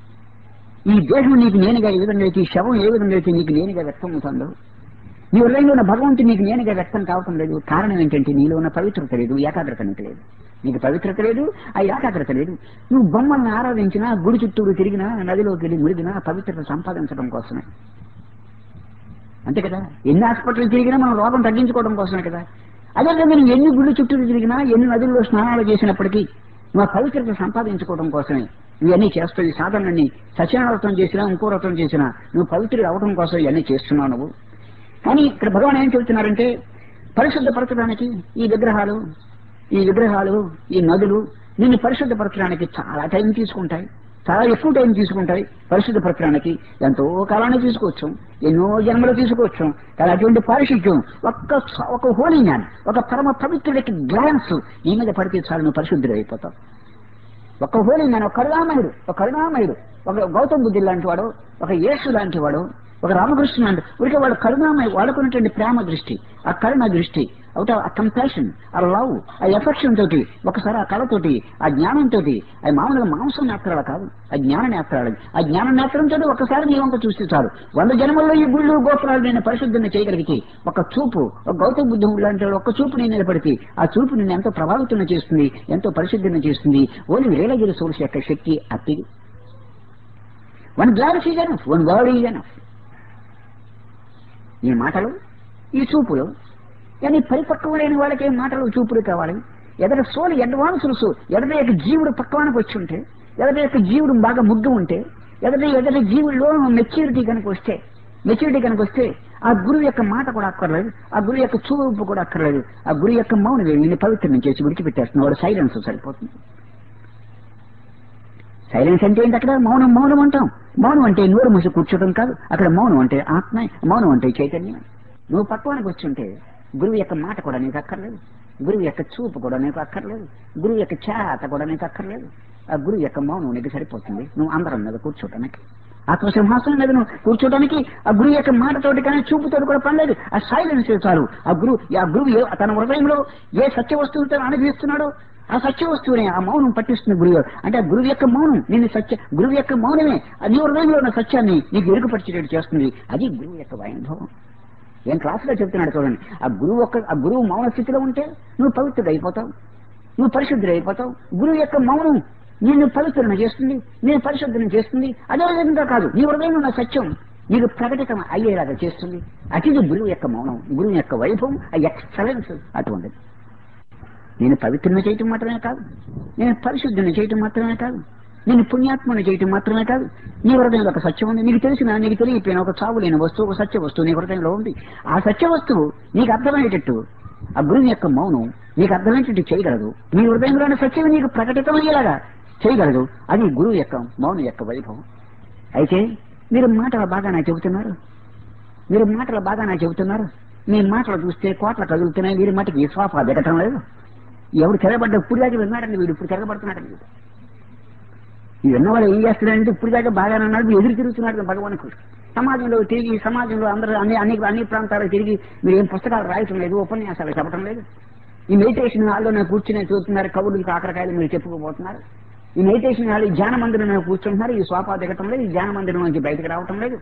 ఈ దేహం నీకు నేనుగా ఏ విధంగా అయితే ఈ శవం ఏ విధంగా అయితే నీకు నేనుగా వ్యక్తం అవుతుందో నీ హృదయంలో ఉన్న భగవంతుడు నీకు నేనుగా వ్యక్తం కావటం లేదు కారణం ఏంటంటే నీలో ఉన్న పవిత్రత లేదు ఏకాగ్రత నీకు లేదు నీకు పవిత్రత లేదు ఆ ఏకాగ్రత లేదు నువ్వు బొమ్మల్ని ఆరాధించినా గుడి చుట్టూరు తిరిగినా నదిలోకి వెళ్ళి మురిగినా పవిత్రత సంపాదించడం కోసమే అంతే కదా ఎన్ని హాస్పిటల్ తిరిగినా మనం రోగం తగ్గించుకోవడం కోసమే కదా అదేవిధంగా నువ్వు ఎన్ని గుళ్ళు చుట్టూరు తిరిగినా ఎన్ని నదుల్లో స్నానాలు చేసినప్పటికీ నువ్వు ఆ పవిత్రత సంపాదించుకోవడం కోసమే ఇవన్నీ చేస్తావు ఈ సాధనని సత్యనారతం చేసినా ఇంకో రతం చేసినా నువ్వు పవిత్రుడు అవడం కోసం ఇవన్నీ చేస్తున్నావు నువ్వు కానీ ఇక్కడ భగవాన్ ఏం చెబుతున్నారంటే పరిశుద్ధపరచడానికి ఈ విగ్రహాలు ఈ విగ్రహాలు ఈ నదులు నిన్ను పరిశుద్ధపరచడానికి చాలా టైం తీసుకుంటాయి చాలా ఎక్కువ టైం తీసుకుంటాయి పరిశుద్ధపరచడానికి ఎంతో కాలాన్ని తీసుకోవచ్చు ఎన్నో జన్మలు తీసుకోవచ్చు కానీ అటువంటి పారిశుద్ధ్యం ఒక్క ఒక హోలీ మ్యాన్ ఒక పరమ పవిత్రుడికి గ్లాన్స్ నీ మీద పడితే చాలు నువ్వు పరిశుద్ధుడు అయిపోతావు ఒక హోలీ మ్యాన్ ఒక కరుణామయుడు ఒక కరుణామయుడు ఒక గౌతమ్ బుద్ధి లాంటి వాడు ఒక యేసు లాంటి వాడు ఒక రామకృష్ణ లాంటి ఊరికే వాడు కరుణామయ వాడుకున్నటువంటి ప్రేమ దృష్టి ఆ కరుణ దృష్టి అవుట్ ఆ కంపాషన్ ఆ లవ్ ఆ ఎఫెక్షన్ తోటి ఒకసారి ఆ కళతోటి ఆ జ్ఞానంతో అది మామూలుగా మాంసం నేత్రాలు కాదు ఆ జ్ఞాన నేత్రాలు ఆ జ్ఞాన నేత్రంతో ఒకసారి నీ వంక చూస్తే చాలు వంద జన్మల్లో ఈ గుళ్ళు గోపురాలు నేను పరిశుద్ధంగా చేయగలిగితే ఒక చూపు ఒక గౌతమ బుద్ధుడు లాంటి వాడు ఒక్క చూపు నేను నిలబడితే ఆ చూపు నిన్ను ఎంతో ప్రభావితం చేస్తుంది ఎంతో పరిశుద్ధంగా చేస్తుంది ఓన్లీ రియలైజర్ సోర్స్ యొక్క శక్తి అత్తి one glass is enough one word is enough ఈ మాటలు ఈ చూపులు కానీ పరిపక్వమైన వాళ్ళకి మాటలు చూపులు కావాలి ఎదట సోలు అడ్వాన్సులు సో ఎదట యొక్క జీవుడు పక్వానికి వచ్చి ఉంటే ఎదట యొక్క జీవుడు బాగా ముగ్గు ఉంటే ఎదట ఎదట జీవుల్లో మెచ్యూరిటీ కనుక వస్తే మెచ్యూరిటీ కనుక వస్తే ఆ గురువు యొక్క మాట కూడా అక్కర్లేదు ఆ గురువు యొక్క చూపు కూడా అక్కర్లేదు ఆ గురువు యొక్క మౌనం వీళ్ళని పవిత్రం చేసి విడిచిపెట్టేస్తుంది వాడు సైలెన్స్ సరిపోతుంది సైలెన్స్ అంటే ఏంటి అక్కడ మౌనం మౌనం అంటాం మౌనం అంటే నోరు మూసి కూర్చోవడం కాదు అక్కడ మౌనం అంటే ఆత్మ మౌనం అంటే చైతన్యం నువ్వు పక్వానికి వచ్చుంటే గురువు యొక్క మాట కూడా నీకు అక్కర్లేదు గురువు యొక్క చూపు కూడా నీకు అక్కర్లేదు గురువు యొక్క చేత కూడా నీకు అక్కర్లేదు ఆ గురువు యొక్క మౌనం నీకు సరిపోతుంది నువ్వు అందరం మీద కూర్చోటానికి ఆత్మసింహాసనం మీద నువ్వు కూర్చోటానికి ఆ గురువు యొక్క మాటతోటి కానీ చూపుతోటి కూడా పనిలేదు ఆ సైలెన్స్ చాలు ఆ గురువు ఆ గురువు ఏ- తన హృదయంలో ఏ సత్య వస్తువుతో అనుభవిస్తున్నాడో ఆ సత్య వస్తువునే ఆ మౌనం పట్టిస్తుంది గురువు అంటే ఆ గురువు యొక్క మౌనం నేను సత్య గురువు యొక్క మౌనమే ఆ నీ హృదయంలో ఉన్న సత్యాన్ని నీకు ఎరుగుపరిచేటట్టు చేస్తుంది అది గురువు యొక్క వైభవం ఏం క్లాసులో చెప్తున్నాడు చూడండి ఆ గురువు ఒక్క ఆ గురువు మౌన స్థితిలో ఉంటే నువ్వు పవిత్రుడు అయిపోతావు నువ్వు పరిశుద్ధుడు అయిపోతావు గురువు యొక్క మౌనం నిన్ను పవిత్రులను చేస్తుంది నేను పరిశుద్ధులను చేస్తుంది అదే విధంగా కాదు నీ హృదయంలో ఉన్న సత్యం నీకు ప్రకటితం అయ్యేలాగా చేస్తుంది అతిది గురువు యొక్క మౌనం గురువు యొక్క వైభవం ఆ ఎక్సలెన్స్ అటువంటిది నేను పవిత్రుని చేయటం మాత్రమే కాదు నేను పరిశుద్ధిని చేయటం మాత్రమే కాదు నేను పుణ్యాత్మని చేయటం మాత్రమే కాదు నీ హృదయంలో ఒక సత్యం ఉంది నీకు తెలిసిన నీకు తెలియపోయిన ఒక చావు లేని వస్తువు ఒక సత్య వస్తువు నీ హృదయంలో ఉంది ఆ సత్య వస్తువు నీకు అర్థమయ్యేటట్టు ఆ గురువు యొక్క మౌనం నీకు అర్థమయ్యేటట్టు చేయగలదు నీ హృదయంలోని సత్యం నీకు ప్రకటితమయ్యేలాగా చేయగలదు అది గురువు యొక్క మౌనం యొక్క వైభవం అయితే మీరు మాటలు బాగా నాకు చెబుతున్నారు మీరు మాటలు బాగా నాకు చెబుతున్నారు మీ మాటలు చూస్తే కోట్ల కదులుతున్నాయి వీరి మటుకు ఈ సోఫా దిగటం లేదు ఎవడు తిరగబడ్డ ఇప్పుడు దాకా విన్నాడండి వీడు ఇప్పుడు తిరగబడుతున్నాడండి వీడు ఈ విన్నవాడు ఏం చేస్తున్నాడంటే ఇప్పుడు దాకా బాగానే ఉన్నాడు ఎదురు తిరుగుతున్నాడు భగవానుడు సమాజంలో తిరిగి సమాజంలో అందరూ అన్ని అన్ని అన్ని ప్రాంతాలకు తిరిగి మీరు ఏం పుస్తకాలు రాయటం లేదు ఉపన్యాసాలు చెప్పడం లేదు ఈ మెడిటేషన్ హాల్లో నేను కూర్చుని చూస్తున్నారు కబుర్లు కాకరకాయలు మీరు చెప్పుకోబోతున్నారు ఈ మెడిటేషన్ హాల్ ఈ ధ్యాన మందిరం మీద కూర్చుంటున్నారు ఈ సోఫా దిగటం లేదు ఈ ధ్యాన మందిరం నుంచి బయటకు రావటం లేదు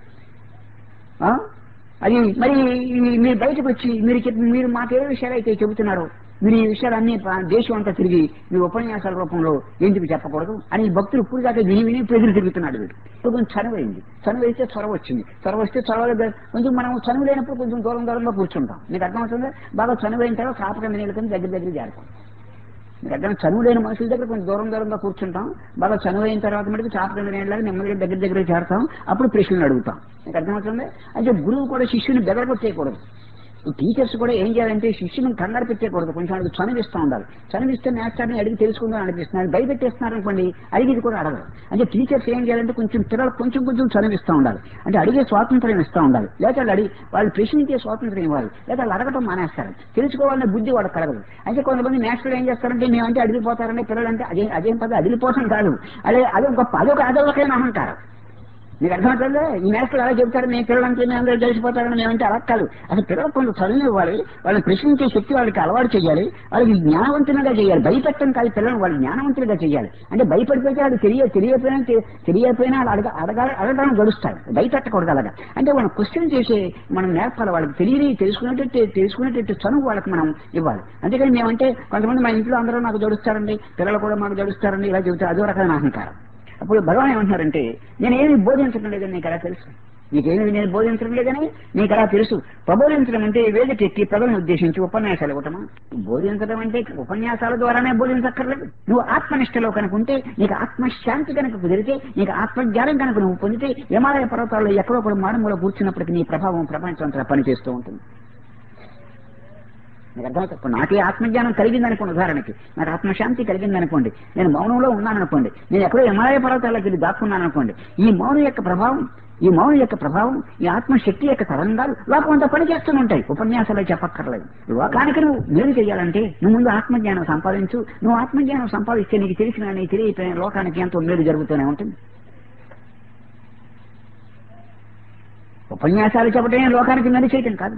ఆ? అది మరి ఈ- మీరు బయటకు వచ్చి మీరు చెప్పి మీరు మాకు ఏ విషయాలు అయితే చెబుతున్నారో మీరు ఈ విషయాలన్నీ ప- దేశం అంతా తిరిగి మీ ఉపన్యాసాల రూపంలో ఎందుకు చెప్పకూడదు అని ఈ భక్తులు ఇప్పుడు దాకా విని విని ఇప్పుడు ఎదురు తిరుగుతున్నాడు వీడు ఇప్పుడు కొంచెం చనువైంది చనువు అయితే చొరవ వచ్చింది చొరవ వస్తే చొరవ దగ్గర- కొంచెం మనం చనువు లేనప్పుడు కొంచెం దూరం దూరంగా కూర్చుంటాం మీకు అర్థమవుతుందా బాగా చనువైన తర్వాత కాప కింద నీళ్ళ దగ్గర దగ్గర చేరతాం మీకు అర్థం చనువు లేని మనుషుల దగ్గర కొంచెం దూరం దూరంగా కూర్చుంటాం బాగా చనువు అయిన తర్వాత మటుకు చాప కింద నీళ్ళగా నెమ్మదిగా దగ్గర దగ్గర చేరతాం అప్పుడు ప్రశ్నలు అడుగుతాం మీకు అర్థమవుతుంది అంటే గురువు కూడా శిష్యుని బెదరగొట్టేయకూడదు ఈ టీచర్స్ కూడా ఏం చేయాలంటే శిష్యుని కంగారు పెట్టేయకూడదు కొంచెం వాళ్ళకి చనువిస్తూ ఉండాలి చనువిస్తే మాస్టర్ని అడిగి తెలుసుకుందాం అనిపిస్తున్నారు భయపెట్టేస్తున్నారు అనుకోండి అడిగేది కూడా అడగరు అంటే టీచర్స్ ఏం చేయాలంటే కొంచెం పిల్లలు కొంచెం కొంచెం చనువిస్తూ ఉండాలి అంటే అడిగే స్వాతంత్రం ఇస్తూ ఉండాలి లేదా వాళ్ళు అడిగి వాళ్ళు ప్రశ్నించే స్వాతంత్రం ఇవ్వాలి లేదా వాళ్ళు అడగటం మానేస్తారు తెలుసుకోవాలనే బుద్ధి వాళ్ళకి కలగదు అంటే కొంతమంది మాస్టర్లు ఏం చేస్తారంటే మేమంటే అడిగిపోతారంటే పిల్లలంటే అదే అదేం పద అడిగిపోవడం కాదు అదే అదే గొప్ప అదొక అదొకైన అహంకారం మీకు అర్థమవుతుందా ఈ మేస్టర్లు అలా చెప్తారు మేము పిల్లలంటే మేము అందరూ తెలిసిపోతారని మేమంటే అలా కాదు అసలు పిల్లలకు కొంత చదువు ఇవ్వాలి వాళ్ళని ప్రశ్నించే శక్తి వాళ్ళకి అలవాటు చేయాలి వాళ్ళకి జ్ఞానవంతులుగా చేయాలి భయపెట్టడం కాదు పిల్లలు వాళ్ళు జ్ఞానవంతులుగా చేయాలి అంటే భయపడిపోతే వాళ్ళు తెలియ తెలియకపోయినా తె- తెలియకపోయినా వాళ్ళు అడగ అడగ అడగడానికి గడుస్తారు భయపెట్టకూడదు అలాగా అంటే వాళ్ళని క్వశ్చన్ చేసే మనం నేర్పాలి వాళ్ళకి తెలియని తెలుసుకునేటట్టు తెలుసుకునేటట్టు చనువు వాళ్ళకి మనం ఇవ్వాలి అందుకని మేమంటే కొంతమంది మా ఇంట్లో అందరూ నాకు జడుస్తారండి పిల్లలు కూడా మాకు జడుస్తారండి ఇలా చెబుతారు అదో రకమైన అహంకారం అప్పుడు భగవాన్ ఏమంటున్నారంటే నేనేమి బోధించడం లేదని నీకు ఎలా తెలుసు నీకేమి నేను బోధించడం లేదని నీకు ఎలా తెలుసు ప్రబోధించడం అంటే వేదికెక్కి ప్రజలను ఉద్దేశించి ఉపన్యాసాలు ఇవ్వటమా బోధించడం అంటే ఉపన్యాసాల ద్వారానే బోధించక్కర్లేదు నువ్వు ఆత్మనిష్టలో కనుక ఉంటే నీకు ఆత్మశాంతి కనుక కుదిరితే నీకు ఆత్మజ్ఞానం కనుక నువ్వు పొందితే హిమాలయ పర్వతాల్లో ఎక్కడో ఒకటి మారుమూల కూర్చున్నప్పటికీ నీ ప్రభావం ప్రపంచం అంతా పనిచేస్తూ ఉంటుంది మీకు అర్థమవుతుంది ఇప్పుడు నాకే ఆత్మజ్ఞానం కలిగింది అనుకోండి ఉదాహరణకి నాకు ఆత్మశాంతి కలిగింది అనుకోండి నేను మౌనంలో ఉన్నాను అనుకోండి నేను ఎక్కడో హిమాలయ పర్వతాలకు వెళ్ళి దాక్కున్నాను అనుకోండి ఈ మౌనం యొక్క ప్రభావం ఈ మౌనం యొక్క ప్రభావం ఈ ఆత్మశక్తి యొక్క తరంగాలు లోకం అంతా పనిచేస్తూనే ఉంటాయి ఉపన్యాసాలు చెప్పక్కర్లేదు లోకానికి నువ్వు మేలు చేయాలంటే నువ్వు ముందు ఆత్మజ్ఞానం సంపాదించు నువ్వు ఆత్మజ్ఞానం సంపాదిస్తే నీకు తెలిసిన నీకు తెలియపోయిన లోకానికి ఎంతో మేలు జరుగుతూనే ఉంటుంది ఉపన్యాసాలు చెప్పడమే లోకానికి మేలు చేయటం కాదు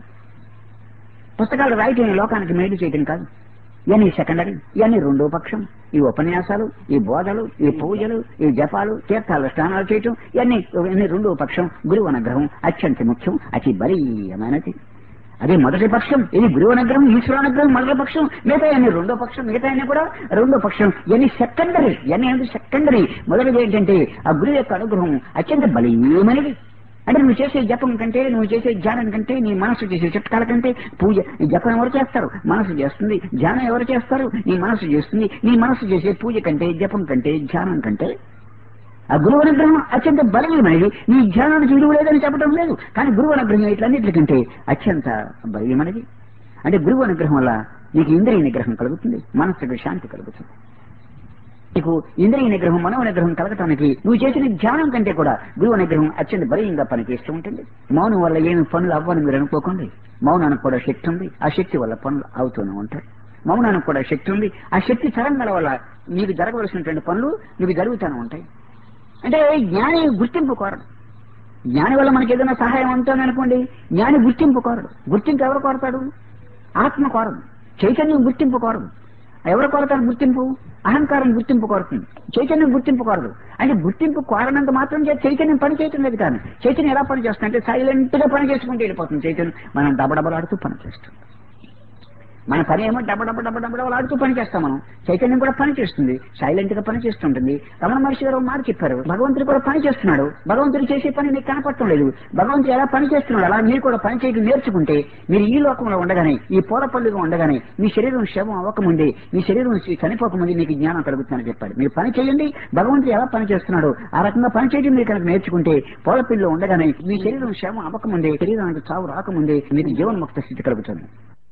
పుస్తకాలు రాయటం ఈ లోకానికి మేలు చేయటం కాదు ఇవన్నీ సెకండరీ ఇవన్నీ రెండో పక్షం ఈ ఉపన్యాసాలు ఈ బోధలు ఈ పూజలు ఈ జపాలు తీర్థాలు స్నానాలు చేయటం ఇవన్నీ ఇవన్నీ రెండో పక్షం గురువు అనుగ్రహం అత్యంత ముఖ్యం అతి బలీయమైనది అదే మొదటి పక్షం ఇది గురువు అనుగ్రహం ఈశ్వర అనుగ్రహం మొదటి పక్షం మిగతా అన్ని రెండో పక్షం మిగతా అన్ని కూడా రెండో పక్షం ఇవన్నీ సెకండరీ ఇవన్నీ అనేది సెకండరీ మొదటిది ఏంటంటే ఆ గురువు యొక్క అనుగ్రహం అత్యంత బలీయమైనది అంటే నువ్వు చేసే జపం కంటే నువ్వు చేసే ధ్యానం కంటే నీ మనసు చేసే చిట్కాల కంటే పూజ ఈ జపం ఎవరు చేస్తారు మనసు చేస్తుంది ధ్యానం ఎవరు చేస్తారు నీ మనసు చేస్తుంది నీ మనసు చేసే పూజ కంటే జపం కంటే ధ్యానం కంటే ఆ గురువు అనుగ్రహం అత్యంత బలమైనది నీ ధ్యానానికి విలువ లేదని చెప్పడం లేదు కానీ గురువు అనుగ్రహం ఇట్లన్నిటికంటే అత్యంత బలమైనది అంటే గురువు అనుగ్రహం వల్ల నీకు ఇంద్రియ నిగ్రహం కలుగుతుంది మనసుకు శాంతి కలుగుతుంది నీకు ఇంద్రియ నిగ్రహం మనో నిగ్రహం కలగటానికి నువ్వు చేసిన ధ్యానం కంటే కూడా గురువు నిగ్రహం అత్యంత బలీయంగా పనిచేస్తూ ఉంటుంది మౌనం వల్ల ఏమి పనులు అవ్వని మీరు అనుకోకండి మౌనానికి కూడా శక్తి ఉంది ఆ శక్తి వల్ల పనులు అవుతూనే ఉంటాయి మౌనానికి కూడా శక్తి ఉంది ఆ శక్తి తరంగాల వల్ల నీకు జరగవలసినటువంటి పనులు నీకు జరుగుతూనే ఉంటాయి అంటే జ్ఞాని గుర్తింపు కోరడు జ్ఞాని వల్ల మనకి ఏదైనా సహాయం ఉంటుంది అనుకోండి జ్ఞాని గుర్తింపు కోరడు గుర్తింపు ఎవరు కోరతాడు ఆత్మ కోరదు చైతన్యం గుర్తింపు కోరదు ఎవరు కోరతారు గుర్తింపు అహంకారం గుర్తింపు కోరుతుంది చైతన్యం గుర్తింపు కోరదు అంటే గుర్తింపు కోరనంత మాత్రం చేత చైతన్యం పని చేయటం లేదు కానీ చైతన్యం ఎలా పని చేస్తుంది అంటే సైలెంట్ గా పని చేసుకుంటూ వెళ్ళిపోతుంది చైతన్యం మనం డబడబలాడుతూ పని చేస్తుంది మన పని ఏమో డబ్బ డబ్బ డబ్బ డబ్బ ఆడుతూ పని చేస్తాం మనం చైతన్యం కూడా పని చేస్తుంది సైలెంట్ గా పని చేస్తుంటుంది రమణ మహర్షి గారు ఒక మాట చెప్పారు భగవంతుడు కూడా పని చేస్తున్నాడు భగవంతుడు చేసే పని నీకు కనపడటం లేదు భగవంతుడు ఎలా పని చేస్తున్నాడు అలా మీరు కూడా పని చేయడం నేర్చుకుంటే మీరు ఈ లోకంలో ఉండగానే ఈ పూలపల్లిగా ఉండగానే మీ శరీరం శవం అవ్వకముందే మీ శరీరం చనిపోకముందే మీకు జ్ఞానం కలుగుతుందని చెప్పాడు మీరు పని చేయండి భగవంతుడు ఎలా పని చేస్తున్నాడు ఆ రకంగా పని చేయడం మీరు కనుక నేర్చుకుంటే పూలపిల్లిలో ఉండగానే మీ శరీరం శవం అవ్వకముందే శరీరానికి చావు రాకముందే మీకు జీవన్ముక్త స్థితి కలుగుతుంది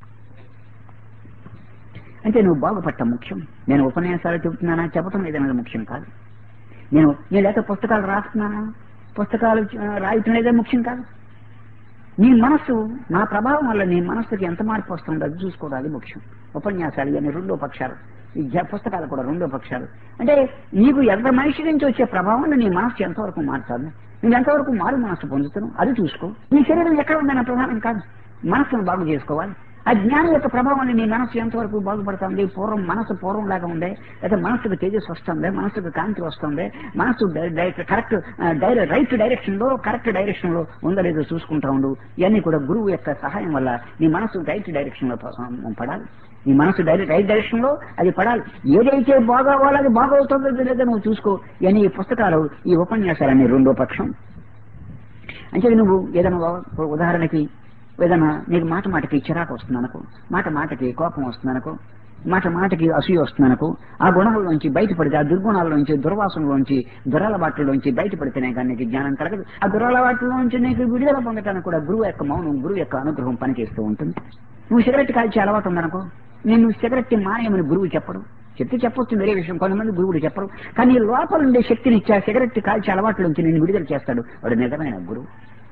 అంటే నువ్వు బాగుపడటం ముఖ్యం నేను ఉపన్యాసాలు చెబుతున్నానా చెప్పటం లేదనేది ముఖ్యం కాదు నేను నేను లేక పుస్తకాలు రాస్తున్నానా పుస్తకాలు ఆ, రాయటం లేదే ముఖ్యం కాదు నీ మనస్సు నా ప్రభావం వల్ల నీ మనస్సుకి ఎంత మార్పు వస్తుందో అది చూసుకోవడం అది ముఖ్యం ఉపన్యాసాలు ఇవన్నీ రెండో పక్షాలు ఈ జ- పుస్తకాలు కూడా రెండో పక్షాలు అంటే నీకు ఎంత మనిషి నుంచి వచ్చే ప్రభావం నీ మనస్సు ఎంతవరకు మారుతుంది నువ్వు ఎంతవరకు మారు మనస్సు పొందుతున్నావు అది చూసుకో నీ శరీరం ఎక్కడ ఉందన్న ప్రధానం కాదు మనస్సును బాగు చేసుకోవాలి ఆ జ్ఞానం యొక్క ప్రభావం నీ మనస్సు ఎంతవరకు బాగుపడుతుంది పూర్వం మనస్సు పూర్వం లాగా ఉండే లేదా మనస్సుకు తేజస్ వస్తుంది మనస్సుకు కాంతి వస్తుంది మనస్సు కరెక్ట్ రైట్ డైరెక్షన్ లో కరెక్ట్ డైరెక్షన్ లో ఉందో లేదో చూసుకుంటా ఉండు ఇవన్నీ కూడా గురువు యొక్క సహాయం వల్ల నీ మనస్సు రైట్ డైరెక్షన్ లో ప- పడాలి నీ మనసు డైరెక్ట్ రైట్ డైరెక్షన్ లో అది పడాలి ఏదైతే బాగా వాళ్ళది బాగవుతుందో లేదో నువ్వు చూసుకో ఇవన్నీ ఈ పుస్తకాలు ఈ ఉపన్యాసాలన్నీ రెండో పక్షం అంటే నువ్వు ఏదైనా ఉ- ఉదాహరణకి ఏదైనా నీకు మాట మాటకి చిరాకు వస్తుందనుకో మాట మాటకి కోపం వస్తుందనుకో మాట మాటకి అసూయ వస్తుందనుకో ఆ గుణాలలోంచి బయటపడితే ఆ దుర్గుణాలలోంచి దుర్వాసనలోంచి దురలవాట్లలోంచి బయటపడితేనే కానీ నీకు జ్ఞానం కలగదు ఆ దురలవాట్లలోంచి నీకు విడుదల పొందటానికి కూడా గురువు యొక్క మౌనం గురువు యొక్క అనుగ్రహం పనిచేస్తూ ఉంటుంది నువ్వు సిగరెట్ కాల్చే అలవాటు ఉందనుకో నేను సిగరెట్ మానేయమని గురువు చెప్పడు చెప్తే చెప్పొచ్చు వేరే విషయం కొంతమంది గురువులు చెప్పరు కానీ నీ లోపల ఉండే శక్తిని ఇచ్చా సిగరెట్ కాల్చే అలవాట్ల నుంచి నేను విడుదల చేస్తాడు వాడు నిజమైన గురువు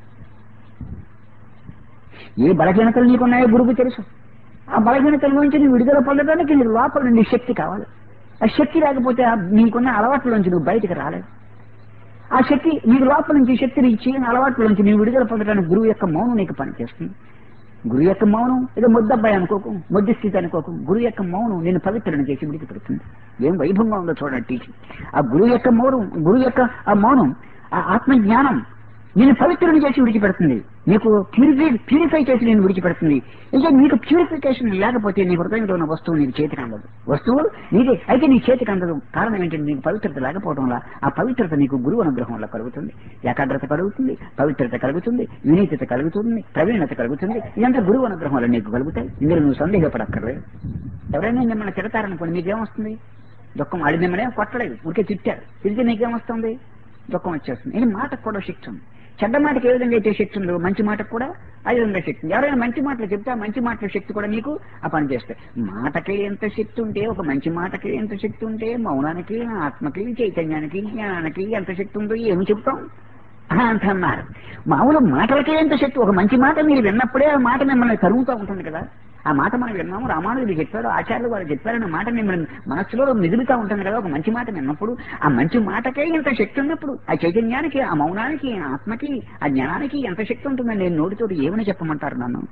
ఏ బలహీనతలు నీకున్నాయో గురువుకు తెలుసు ఆ బలహీనతల నుంచి నువ్వు విడుదల పొందడానికి నీ లోపల నుండి శక్తి కావాలి ఆ శక్తి లేకపోతే ఆ నీకున్న అలవాట్ల నుంచి నువ్వు బయటకు రాలేదు ఆ శక్తి నీకు లోపల నుంచి శక్తిని ఇచ్చి అలవాట్ల నుంచి నీవు విడుదల పొందడానికి గురువు యొక్క మౌనం నీకు పనిచేస్తుంది గురువు యొక్క మౌనం ఏదో ముద్దబ్బాయి అనుకోకు ముద్దు స్థితి అనుకోకు గురువు యొక్క మౌనం నేను పవిత్రను చేసి విడికి పెడుతుంది ఏం వైభవంగా ఉందో చూడండి టీచింగ్ ఆ గురువు యొక్క మౌనం గురువు యొక్క ఆ మౌనం ఆ ఆత్మ జ్ఞానం నేను పవిత్రుని చేసి విడిచిపెడుతుంది నీకు ప్యూరిఫై ప్యూరిఫై చేసి నేను విడిచిపెడుతుంది ఇంకా నీకు ప్యూరిఫికేషన్ లేకపోతే నీ హృదయంలో ఉన్న వస్తువు నీకు చేతికి అందదు వస్తువు నీకే అయితే నీ చేతికి అందదు కారణం ఏంటంటే నీకు పవిత్రత లేకపోవడం వల్ల ఆ పవిత్రత నీకు గురువు అనుగ్రహం వల్ల కలుగుతుంది ఏకాగ్రత కలుగుతుంది పవిత్రత కలుగుతుంది వినీతత కలుగుతుంది ప్రవీణత కలుగుతుంది ఇదంతా గురువు అనుగ్రహం వల్ల నీకు కలుగుతాయి ఇందులో నువ్వు సందేహపడక్కర్లేదు ఎవరైనా మిమ్మల్ని తిడతారనుకోండి మీకేమొస్తుంది దుఃఖం ఆడి మిమ్మల్ని ఏం కొట్టలేదు ఊరికే తిట్టారు తిరిగి నీకేమొస్తుంది దుఃఖం వచ్చేస్తుంది ఇది మాటకు కూడా శక్తి ఉంది చెడ్డ మాటకి ఏ విధంగా అయితే శక్తి ఉందో మంచి మాటకు కూడా అదే విధంగా శక్తి ఉంది ఎవరైనా మంచి మాటలు చెప్తే ఆ మంచి మాటల శక్తి కూడా నీకు ఆ పని చేస్తాయి మాటకి ఎంత శక్తి ఉంటే ఒక మంచి మాటకి ఎంత శక్తి ఉంటే మౌనానికి ఆత్మకి చైతన్యానికి జ్ఞానానికి ఎంత శక్తి ఉందో ఏమి చెప్తాం అని అంటున్నారు మామూలు మాటలకే ఎంత శక్తి ఒక మంచి మాట మీరు విన్నప్పుడే ఆ మాట మిమ్మల్ని తరుగుతూ ఉంటుంది కదా ఆ మాట మనం విన్నాము రామానుజుడు చెప్పాడు ఆచార్యులు వారు చెప్పారన్న మాట మిమ్మల్ని మనస్సులో మిగులుతూ ఉంటుంది కదా ఒక మంచి మాట విన్నప్పుడు ఆ మంచి మాటకే ఇంత శక్తి ఉన్నప్పుడు ఆ చైతన్యానికి ఆ మౌనానికి ఆ ఆత్మకి ఆ జ్ఞానానికి ఎంత శక్తి ఉంటుందని నేను నోటితోటి ఏమని చెప్పమంటారు నన్ను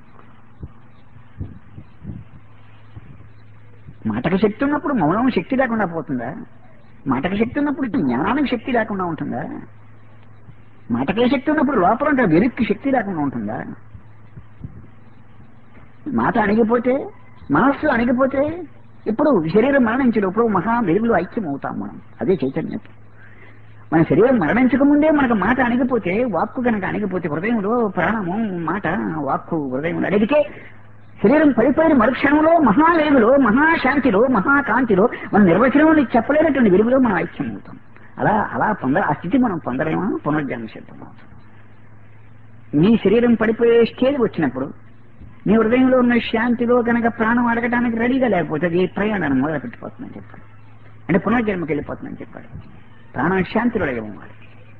మాటకు శక్తి ఉన్నప్పుడు మౌనం శక్తి లేకుండా పోతుందా మాటకు శక్తి ఉన్నప్పుడు జ్ఞానానికి శక్తి లేకుండా ఉంటుందా మాటకే శక్తి ఉన్నప్పుడు లోపల ఉంటే వెనక్కి శక్తి లేకుండా ఉంటుందా మాట అణిగిపోతే మనస్సు అణిగిపోతే ఇప్పుడు శరీరం మరణించినప్పుడు మహా వెలుగులో ఐక్యం అవుతాం మనం అదే చైతన్యం మన శరీరం మరణించక ముందే మనకు మాట అణిగిపోతే వాక్కు కనుక అణిగిపోతే హృదయంలో ప్రాణము మాట వాక్కు హృదయంలో అడిగితే శరీరం పడిపోయిన మరుక్షణంలో మహావేగులో మహాశాంతిలో మహాకాంతిలో మన నిర్వచనం చెప్పలేనటువంటి వెలుగులో మనం ఐక్యం అవుతాం అలా అలా పొంద ఆ స్థితి మనం పొందలేమా పునర్జన్మ సిద్ధం అవుతాం నీ శరీరం పడిపోయే స్టేజ్ వచ్చినప్పుడు నీ హృదయంలో ఉన్న శాంతిలో కనుక ప్రాణం అడగడానికి రెడీగా లేకపోతే అది ప్రయాణాన్ని మొదలు పెట్టిపోతుందని చెప్పాడు అంటే పునర్జన్మకి వెళ్ళిపోతుందని చెప్పాడు ప్రాణం శాంతిలో లయమవ్వాలి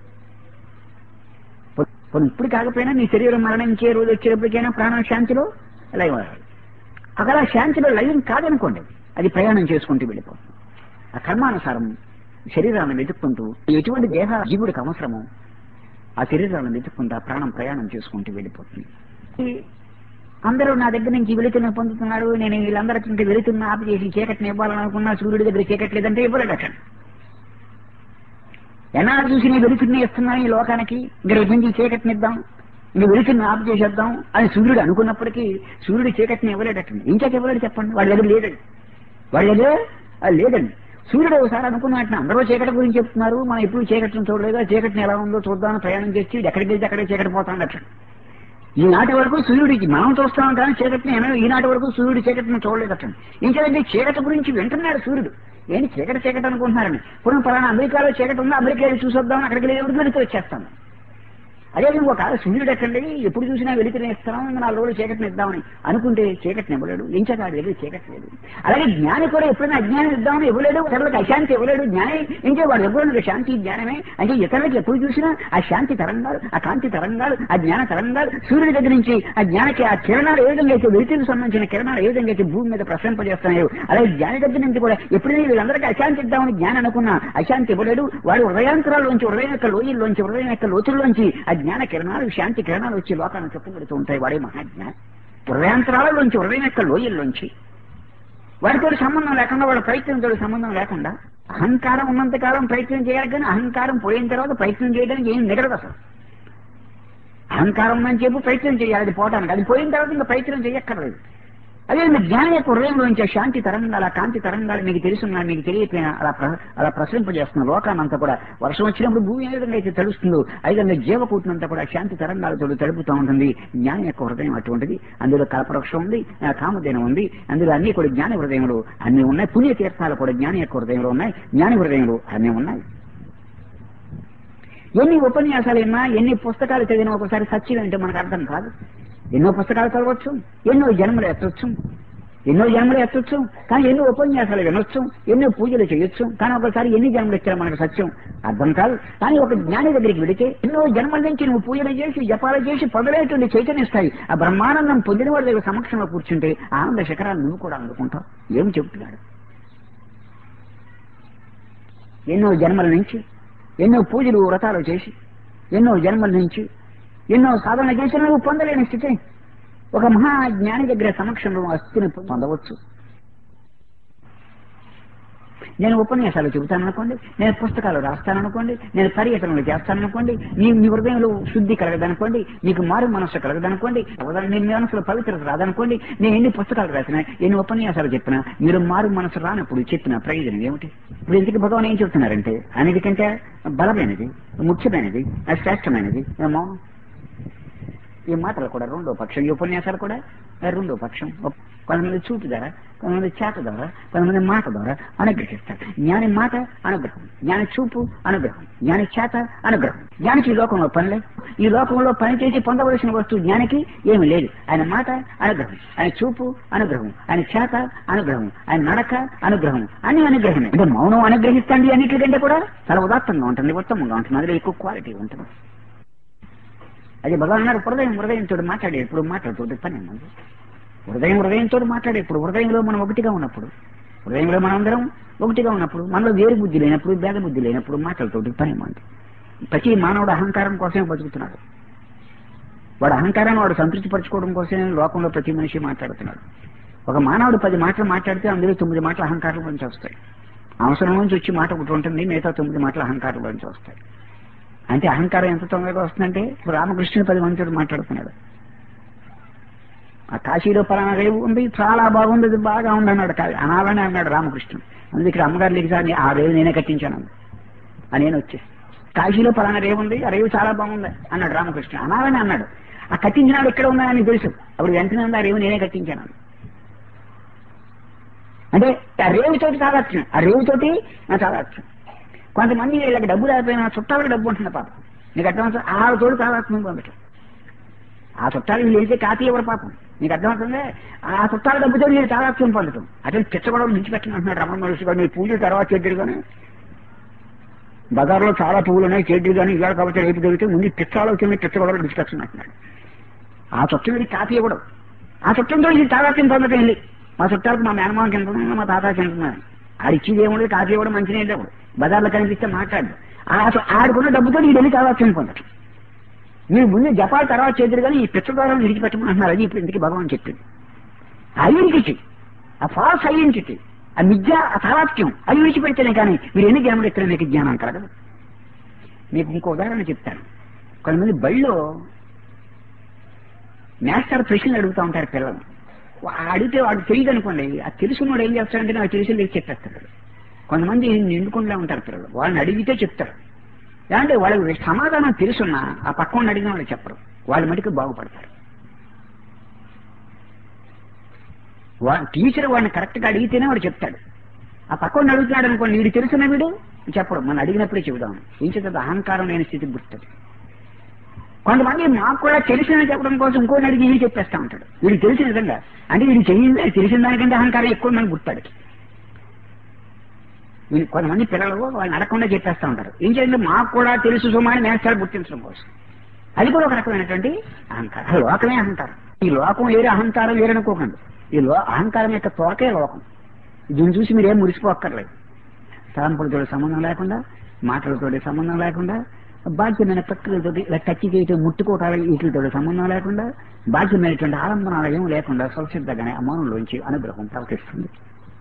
పోనీ ఇప్పుడు కాకపోయినా నీ శరీరం మరణించే రోజు వచ్చేటప్పటికైనా ప్రాణం శాంతిలో లయమవ్వాలి అక్కడ శాంతిలో లయం కాదనుకోండి అది ప్రయాణం చేసుకుంటూ వెళ్ళిపోతుంది ఆ కర్మానుసారం శరీరాన్ని వెతుక్కుంటూ ఎటువంటి దేహ జీవుడికి అవసరమో ఆ శరీరాన్ని వెతుక్కుంటూ ఆ ప్రాణం ప్రయాణం చేసుకుంటూ వెళ్ళిపోతుంది ఈ అందరూ నా దగ్గర నుంచి వెళుతున్న పొందుతున్నారు నేను వీళ్ళందరికీ ఇంకా వెళుతున్న ఆపి చేసి చీకటిని ఇవ్వాలనుకున్నా సూర్యుడి దగ్గర చీకటి లేదంటే ఇవ్వలేదట ఎన్నాళ్ళు చూసి నీ వెలుతుడిని ఇస్తున్నాను ఈ లోకానికి ఇంకా రేపు నుంచి చీకటిని ఇద్దాం ఇంక వెలుతుడిని ఆపు చేసేద్దాం అని సూర్యుడు అనుకున్నప్పటికీ సూర్యుడు చీకటిని ఇవ్వలేడటండి ఇంకేక ఇవ్వలేడు చెప్పండి వాడి దగ్గర లేదండి వాడి దగ్గర అది లేదండి సూర్యుడు ఒకసారి అనుకున్నట్టు అందరూ చీకటి గురించి చెప్తున్నారు మనం ఎప్పుడు చీకటిని చూడలేదు ఆ చీకటిని ఎలా ఉందో చూద్దామని ప్రయాణం చేసి ఇది ఎక్కడికి వెళ్తే అక్కడే చీకటి పోతాడట ఈనాటి వరకు సూర్యుడికి మనం చూస్తాం కానీ చీకటిని ఏమీ- ఈనాటి వరకు సూర్యుడు చీకటిని చూడలేదట ఇంకేదంటే చీకటి గురించి వింటున్నాడు సూర్యుడు ఏంటి చీకటి చీకటి అనుకుంటున్నారని ఇప్పుడు పలానా అమెరికాలో చీకటి ఉందా అమెరికా వెళ్ళి చూసొద్దాం అక్కడికి వెళ్ళి ఎవరికి వచ్చేస్తాను అదే ఒక సూర్యుడు ఎక్కండి ఎప్పుడు చూసినా వెలితిని ఇస్తాం నాలుగు రోజులు చీకటిని ఇద్దామని అనుకుంటే చీకటిని ఇవ్వలేడు ఎంచక లేదు చీకటి లేదు అలాగే జ్ఞాని కూడా ఎప్పుడైనా అజ్ఞానం ఇద్దామని ఇవ్వలేడు ఇతరులకు అశాంతి ఇవ్వలేడు జ్ఞాని ఇంకే వాడు ఇవ్వలేడు శాంతి జ్ఞానమే అంటే ఇతరులకు ఎప్పుడు చూసినా ఆ శాంతి తరంగాలు ఆ కాంతి తరంగాలు ఆ జ్ఞాన తరంగాలు సూర్యుడి దగ్గర నుంచి ఆ జ్ఞానకి ఆ కిరణాలు ఏ విధంగా అయితే వెలితికి సంబంధించిన కిరణాలు ఏ విధంగా అయితే భూమి మీద ప్రసరింపజేస్తున్నాయో అలాగే జ్ఞాని దగ్గర నుంచి కూడా ఎప్పుడైనా వీళ్ళందరికీ అశాంతి ఇద్దామని జ్ఞానం అనుకున్నా అశాంతి ఇవ్వలేడు వాడు హృదయాంతరాల్లోంచి హృదయం యొక్క లోయల్లోంచి హృదయం యొక్క లోతుల్లోంచి ఆ జ్ఞాన కిరణాలు శాంతి కిరణాలు వచ్చి లోకాన్ని చుట్టుపెడుతూ ఉంటాయి వాడే మహాజ్ఞాని హృదయాంతరాలలోంచి హృదయం యొక్క లోయల్లోంచి వాడితో సంబంధం లేకుండా వాడి ప్రయత్నంతో సంబంధం లేకుండా అహంకారం ఉన్నంత కాలం ప్రయత్నం చేయాలి కానీ అహంకారం పోయిన తర్వాత ప్రయత్నం చేయడానికి ఏం మిగలదు అసలు అహంకారం ఉందని చెప్పి ప్రయత్నం చేయాలి అది పోవటానికి అది పోయిన తర్వాత ఇంకా ప్రయత్నం చేయక్కర్లేదు అదే మీ జ్ఞానం యొక్క హృదయంలోంచి ఆ శాంతి తరంగాలు ఆ కాంతి తరంగాలు మీకు తెలుసున్నా మీకు తెలియకపోయినా అలా ప్ర- అలా ప్రసరింపజేస్తున్న లోకానంతా కూడా వర్షం వచ్చినప్పుడు భూమి ఏ విధంగా అయితే తెలుస్తుందో ఆ విధంగా జీవకూటినంతా కూడా శాంతి తరంగాలతో తడుపుతూ ఉంటుంది జ్ఞానం యొక్క హృదయం అటువంటిది అందులో కల్పవృక్షం ఉంది ఆ కామధేనం ఉంది అందులో అన్ని కూడా జ్ఞాన హృదయములు అన్ని ఉన్నాయి పుణ్య తీర్థాలు కూడా జ్ఞాని యొక్క హృదయంలో ఉన్నాయి జ్ఞాని హృదయములు అన్ని ఉన్నాయి ఎన్ని ఉపన్యాసాలు విన్నా ఎన్ని పుస్తకాలు చదివినా ఒకసారి సత్యం అంటే మనకు అర్థం కాదు ఎన్నో పుస్తకాలు చదవచ్చు ఎన్నో జన్మలు ఎత్తవచ్చు ఎన్నో జన్మలు ఎత్తవచ్చు కానీ ఎన్నో ఉపన్యాసాలు వినొచ్చు ఎన్నో పూజలు చేయొచ్చు కానీ ఒకసారి ఎన్ని జన్మలు ఇచ్చినా మనకు సత్యం అర్థం కాదు కానీ ఒక జ్ఞాని దగ్గరికి వెళితే ఎన్నో జన్మల నుంచి నువ్వు పూజలు చేసి జపాలు చేసి పొందలేటువంటి చైతన్యస్తాయి ఆ బ్రహ్మానందం పొందిన వాడి దగ్గర సమక్షంలో కూర్చుంటే ఆనంద శిఖరాలు నువ్వు కూడా అందుకుంటావు ఏం చెబుతున్నాడు ఎన్నో జన్మల నుంచి ఎన్నో పూజలు వ్రతాలు చేసి ఎన్నో జన్మల నుంచి ఎన్నో సాధన చేసిన నువ్వు పొందలేని స్థితి ఒక మహా జ్ఞాని దగ్గర సమక్షంలో ఆ స్థితిని పొందవచ్చు నేను ఉపన్యాసాలు చెబుతాననుకోండి నేను పుస్తకాలు రాస్తాననుకోండి నేను పర్యటనలు చేస్తాననుకోండి నీ మీ హృదయంలో శుద్ధి కలగదనుకోండి మీకు మారు మనస్సు కలగదనుకోండి ఉదాహరణ నీ మనసులో పవిత్రత రాదనుకోండి నేను ఎన్ని పుస్తకాలు రాసినా ఎన్ని ఉపన్యాసాలు చెప్పినా మీరు మారు మనసు రానప్పుడు చెప్పిన ప్రయోజనం ఏమిటి ఇప్పుడు ఎందుకు భగవాన్ ఏం చెప్తున్నారంటే అన్నిటికంటే బలమైనది ముఖ్యమైనది శ్రేష్టమైనది మౌనం ఈ మాటలు కూడా రెండో పక్షం ఈ ఉపన్యాసాలు కూడా రెండో పక్షం కొంతమంది చూపు ద్వారా కొంతమంది చేత ద్వారా కొంతమంది మాట ద్వారా అనుగ్రహిస్తారు జ్ఞాని మాట అనుగ్రహం జ్ఞాని చూపు అనుగ్రహం జ్ఞాని చేత అనుగ్రహం జ్ఞానికి ఈ లోకంలో పని లేదు ఈ లోకంలో పని చేసి పొందవలసిన వస్తువు జ్ఞానికి ఏమి లేదు ఆయన మాట అనుగ్రహం ఆయన చూపు అనుగ్రహం ఆయన చేత అనుగ్రహం ఆయన నడక అనుగ్రహం అన్ని అనుగ్రహమే అంటే మౌనం అనుగ్రహిస్తండి అన్నిటికంటే కూడా చాలా ఉదాత్తంగా ఉంటుంది ఉత్తమంగా ఉంటుంది అందులో ఎక్కువ క్వాలిటీ ఉంటుంది అది భగవాన్ అన్నారు హృదయం హృదయంతో మాట్లాడే ఇప్పుడు మాట్లాడుతుంది పని ఉంది హృదయం హృదయంతో మాట్లాడే ఇప్పుడు హృదయంలో మనం ఒకటిగా ఉన్నప్పుడు హృదయంలో మనం అందరం ఒకటిగా ఉన్నప్పుడు మనలో వేరు బుద్ధి లేనప్పుడు భేద బుద్ధి లేనప్పుడు మాటలతోటి పని ఉంది ప్రతి మానవుడు అహంకారం కోసమే బతుకుతున్నాడు వాడు అహంకారాన్ని వాడు సంతృప్తి పరచుకోవడం కోసమే లోకంలో ప్రతి మనిషి మాట్లాడుతున్నాడు ఒక మానవుడు పది మాటలు మాట్లాడితే అందులో తొమ్మిది మాటలు అహంకారం నుంచి వస్తాయి అవసరం నుంచి వచ్చి మాట ఒకటి ఉంటుంది మిగతా తొమ్మిది మాటలు అహంకారం నుంచి వస్తాయి అంటే అహంకారం ఎంత తొందరగా వస్తుందంటే ఇప్పుడు రామకృష్ణుడు పది మందితో మాట్లాడుతున్నాడు ఆ కాశీలో పలానా రేవు ఉంది చాలా బాగుంది అది బాగా ఉంది అన్నాడు కాదు అనాలని అన్నాడు రామకృష్ణుడు అందుకే ఇక్కడ అమ్మగారు లిఖిసారి ఆ రేవు నేనే కట్టించాను అని నేను వచ్చేసి కాశీలో పలానా రేవు ఉంది ఆ రేవు చాలా బాగుంది అన్నాడు రామకృష్ణ అనాలని అన్నాడు ఆ కట్టించినాడు ఇక్కడ ఉన్నాయని తెలుసు అప్పుడు వెంటనే ఉంది ఆ రేవు నేనే కట్టించాను అంటే ఆ రేవుతోటి తాగచ్చు ఆ రేవుతోటి నా తాగచ్చు కొంతమంది వీళ్ళకి డబ్బు లేకపోయినా చుట్టాలకు డబ్బు ఉంటుంది పాపం నీకు అర్థమవుతుంది ఆ తోడు తాగచ్చు పొందటం ఆ చుట్టాలు వీళ్ళు వెళ్తే కాపీ ఎవరు పాపం నీకు అర్థమవుతుంది ఆ చుట్టాల డబ్బుతో మీరు తాగాత్యం పొందటం అదే పిచ్చగొడవలు విడిచిపెట్టండి అంటున్నాడు రమణ మహర్షి గారు మీరు పూజలు తర్వాత చేద్దరు కానీ బజార్లో చాలా పువ్వులు ఉన్నాయి చేద్దరు కానీ ఇవాళ కాబట్టి రేపు జరిగితే ముందు పిచ్చాలోచన పిచ్చగొడవలు విడిచిపెట్టండి అంటున్నాడు ఆ చుట్టం వీడికి కాపీ ఇవ్వడం ఆ చుట్టంతో ఇది తాగాత్యం పొందటం వెళ్ళి మా చుట్టాలకు మా మేనమామ కింద మా తాత కింద ఆడిచ్చేది ఏముండదు కాఫీ ఇవ్వడం మంచిగా లేవు బజార్లో కనిపిస్తే మాట్లాడు ఆడుకున్న డబ్బుతో ఈ వెళ్ళి కావాల్సిన పొందటం మీరు ముందు జపాలు తర్వాత చేద్దరు కానీ ఈ పిచ్చదారం విడిచిపెట్టమంటున్నారు అది ఇప్పుడు ఇంటికి భగవాన్ చెప్పింది ఐడెంటిటీ ఆ ఫాల్స్ ఐడెంటిటీ ఆ మిథ్య ఆ తావాత్యం అది విడిచిపెడితేనే కానీ మీరు ఎన్ని జ్ఞానం ఎక్కడ మీకు జ్ఞానం కలగదు మీకు ఇంకో ఉదాహరణ చెప్తాను కొంతమంది బళ్ళో మాస్టర్ ప్రశ్నలు అడుగుతూ ఉంటారు పిల్లలు అడిగితే వాడు తెలియదు అనుకోండి ఆ తెలుసున్నవాడు ఏం చేస్తాడంటే నాకు తెలిసి లేదు చెప్పేస్తాడు కొంతమంది నిండుకుండా ఉంటారు పిల్లలు వాళ్ళని అడిగితే చెప్తారు అంటే వాళ్ళకి సమాధానం తెలుసున్నా ఆ పక్కన అడిగిన వాళ్ళు చెప్పరు వాళ్ళ మటుకు బాగుపడతారు టీచర్ వాడిని కరెక్ట్ గా అడిగితేనే వాడు చెప్తాడు ఆ పక్కన అడుగుతున్నాడు అనుకోండి వీడు తెలుసున్న వీడు చెప్పడు మనం అడిగినప్పుడే చెబుదాం ఏం చేస్తుంది అహంకారం లేని స్థితి గుర్తుంది కొంతమంది మాకు కూడా తెలిసిన చెప్పడం కోసం ఇంకో అడిగి వీడు చెప్పేస్తా ఉంటాడు వీడికి తెలిసిన విధంగా అంటే వీడు తెలియదు తెలిసిన దానికంటే అహంకారం ఎక్కువ మనకు గుర్తాడికి వీళ్ళు కొంతమంది పిల్లలు వాళ్ళు అడగకుండా చెప్పేస్తా ఉంటారు ఏం చేయండి మాకు కూడా తెలుసు సుమాని నేస్తాలు గుర్తించడం కోసం అది కూడా ఒక రకమైనటువంటి అహంకారం ఆ లోకమే అహంకారం ఈ లోకం వేరే అహంకారం వేరనుకోకండి ఈ లో అహంకారం యొక్క తోకే లోకం దీన్ని చూసి మీరేం మురిసిపోక్కర్లేదు తలంపులతో సంబంధం లేకుండా మాటలతో సంబంధం లేకుండా బాధ్యమైన ప్రక్రియతో ఇలా టచ్ చేయటం ముట్టుకోవటాలు వీటితో సంబంధం లేకుండా బాధ్యమైనటువంటి ఆలంబనాలు ఏం లేకుండా స్వసిద్ధగానే ఆ మౌనంలోంచి అనుగ్రహం ప్రవర్తిస్తుంది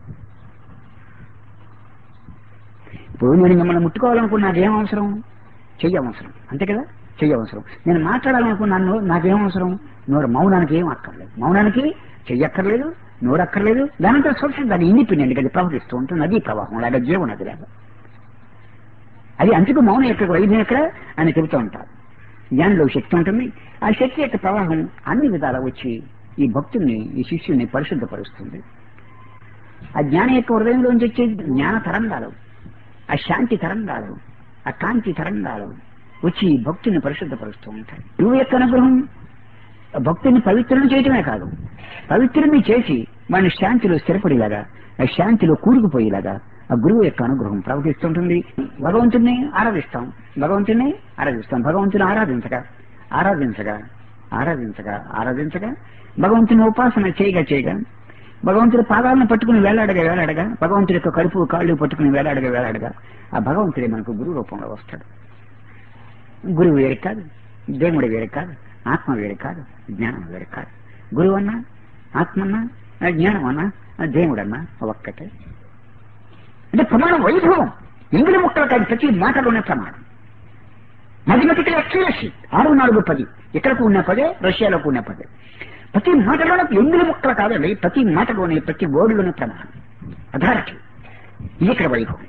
ఇప్పుడు నేను మిమ్మల్ని ముట్టుకోవాలనుకున్న నాకేం అవసరం చెయ్యి అవసరం అంతే కదా చెయ్యి అవసరం నేను మాట్లాడాలనుకున్నాను నాకేం అవసరం నోరు మౌనానికి ఏం అక్కర్లేదు మౌనానికి చెయ్యి అక్కర్లేదు నోరు అక్కర్లేదు దానంతో సోషల్ దాన్ని ఇండిపెండెంట్ గా అది ప్రవర్తిస్తూ ఉంటుంది నదీ ప్రవాహం లాగా జీవన నది లాగా అది అందుకు మౌనం ఎక్కడ వైద్యం ఎక్కడ అని చెబుతూ ఉంటారు జ్ఞానంలో శక్తి ఉంటుంది ఆ శక్తి యొక్క ప్రవాహం అన్ని విధాలా వచ్చి ఈ భక్తుల్ని ఈ శిష్యుల్ని పరిశుద్ధపరుస్తుంది ఆ జ్ఞానం యొక్క హృదయంలోంచి వచ్చే జ్ఞాన తరంగాలు ఆ శాంతి తరంగాలు ఆ కాంతి తరంగాలు వచ్చి ఈ భక్తుల్ని పరిశుద్ధపరుస్తూ ఉంటాయి గురువు యొక్క అనుగ్రహం భక్తుల్ని పవిత్రులు చేయటమే కాదు పవిత్రుల్ని చేసి వాడిని శాంతిలో స్థిరపడేలాగా ఆ శాంతిలో కూరుకుపోయేలాగా ఆ గురువు యొక్క అనుగ్రహం ప్రవర్తిస్తుంటుంది భగవంతుణ్ణి ఆరాధిస్తాం భగవంతుణ్ణి ఆరాధిస్తాం భగవంతుని ఆరాధించగా ఆరాధించగా ఆరాధించగా ఆరాధించగా భగవంతుని ఉపాసన చేయగా చేయగా భగవంతుడి పాదాలను పట్టుకుని వేలాడగా వేలాడగా భగవంతుడి యొక్క కడుపు కాళ్ళు పట్టుకుని వేలాడగా వేలాడగా ఆ భగవంతుడే మనకు గురువు రూపంలో వస్తాడు గురువు వేరే కాదు దేవుడు వేరే కాదు ఆత్మ వేరే కాదు జ్ఞానం వేరే కాదు గురువు అన్నా ఆత్మ అన్నా ఆ జ్ఞానం అన్నా ఆ దేవుడన్నా ఒక్కటే అంటే ప్రమాణం వైభవం ఇంగిలి ముక్కలు కాదు ప్రతి మాటలోనే ప్రమాణం మ్యాథమెటికల్ అక్యురసీ ఆరు నాలుగు పది ఇక్కడకు ఉన్న పదే రష్యాలోకి ఉన్న పదే ప్రతి మాటలోనే ఎంగిలి ముక్కలు కాదండి ప్రతి మాటలోనే ప్రతి వర్డ్లోనే ప్రమాణం అథారిటీ ఇది ఇక్కడ వైభవం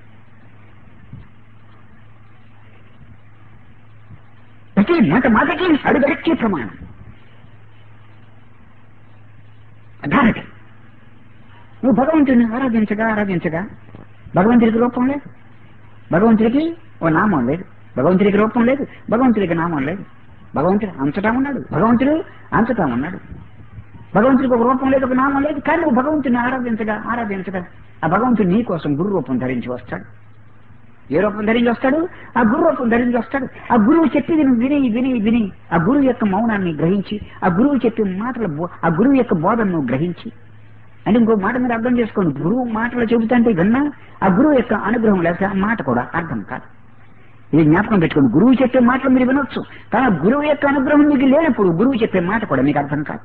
ప్రతి మాట మాటకి అడుగడికే ప్రమాణం అథారిటీ నువ్వు భగవంతుడిని ఆరాధించగా ఆరాధించగా భగవంతుడికి రూపం లేదు భగవంతుడికి ఓ నామం లేదు భగవంతుడికి రూపం లేదు భగవంతుడికి నామం లేదు భగవంతుడు అంతటా ఉన్నాడు భగవంతుడు అంతటా ఉన్నాడు భగవంతుడికి ఒక రూపం లేదు ఒక నామం లేదు కానీ నువ్వు భగవంతుడిని ఆరాధించగా ఆరాధించగా ఆ భగవంతుడు నీ కోసం గురు రూపం ధరించి వస్తాడు ఏ రూపం ధరించి వస్తాడు ఆ గురు రూపం ధరించి వస్తాడు ఆ గురువు చెప్పేది నువ్వు విని విని విని ఆ గురువు యొక్క మౌనాన్ని గ్రహించి ఆ గురువు చెప్పే మాటల బో- ఆ గురువు యొక్క బోధను నువ్వు గ్రహించి అంటే ఇంకో మాట మీరు అర్థం చేసుకోండి గురువు మాటలు చెబుతుంటే విన్నా ఆ గురువు యొక్క అనుగ్రహం లేక ఆ మాట కూడా అర్థం కాదు ఇది జ్ఞాపకం పెట్టుకోండి గురువు చెప్పే మాటలు మీరు వినొచ్చు కానీ ఆ గురువు యొక్క అనుగ్రహం మీకు లేనప్పుడు గురువు చెప్పే మాట కూడా మీకు అర్థం కాదు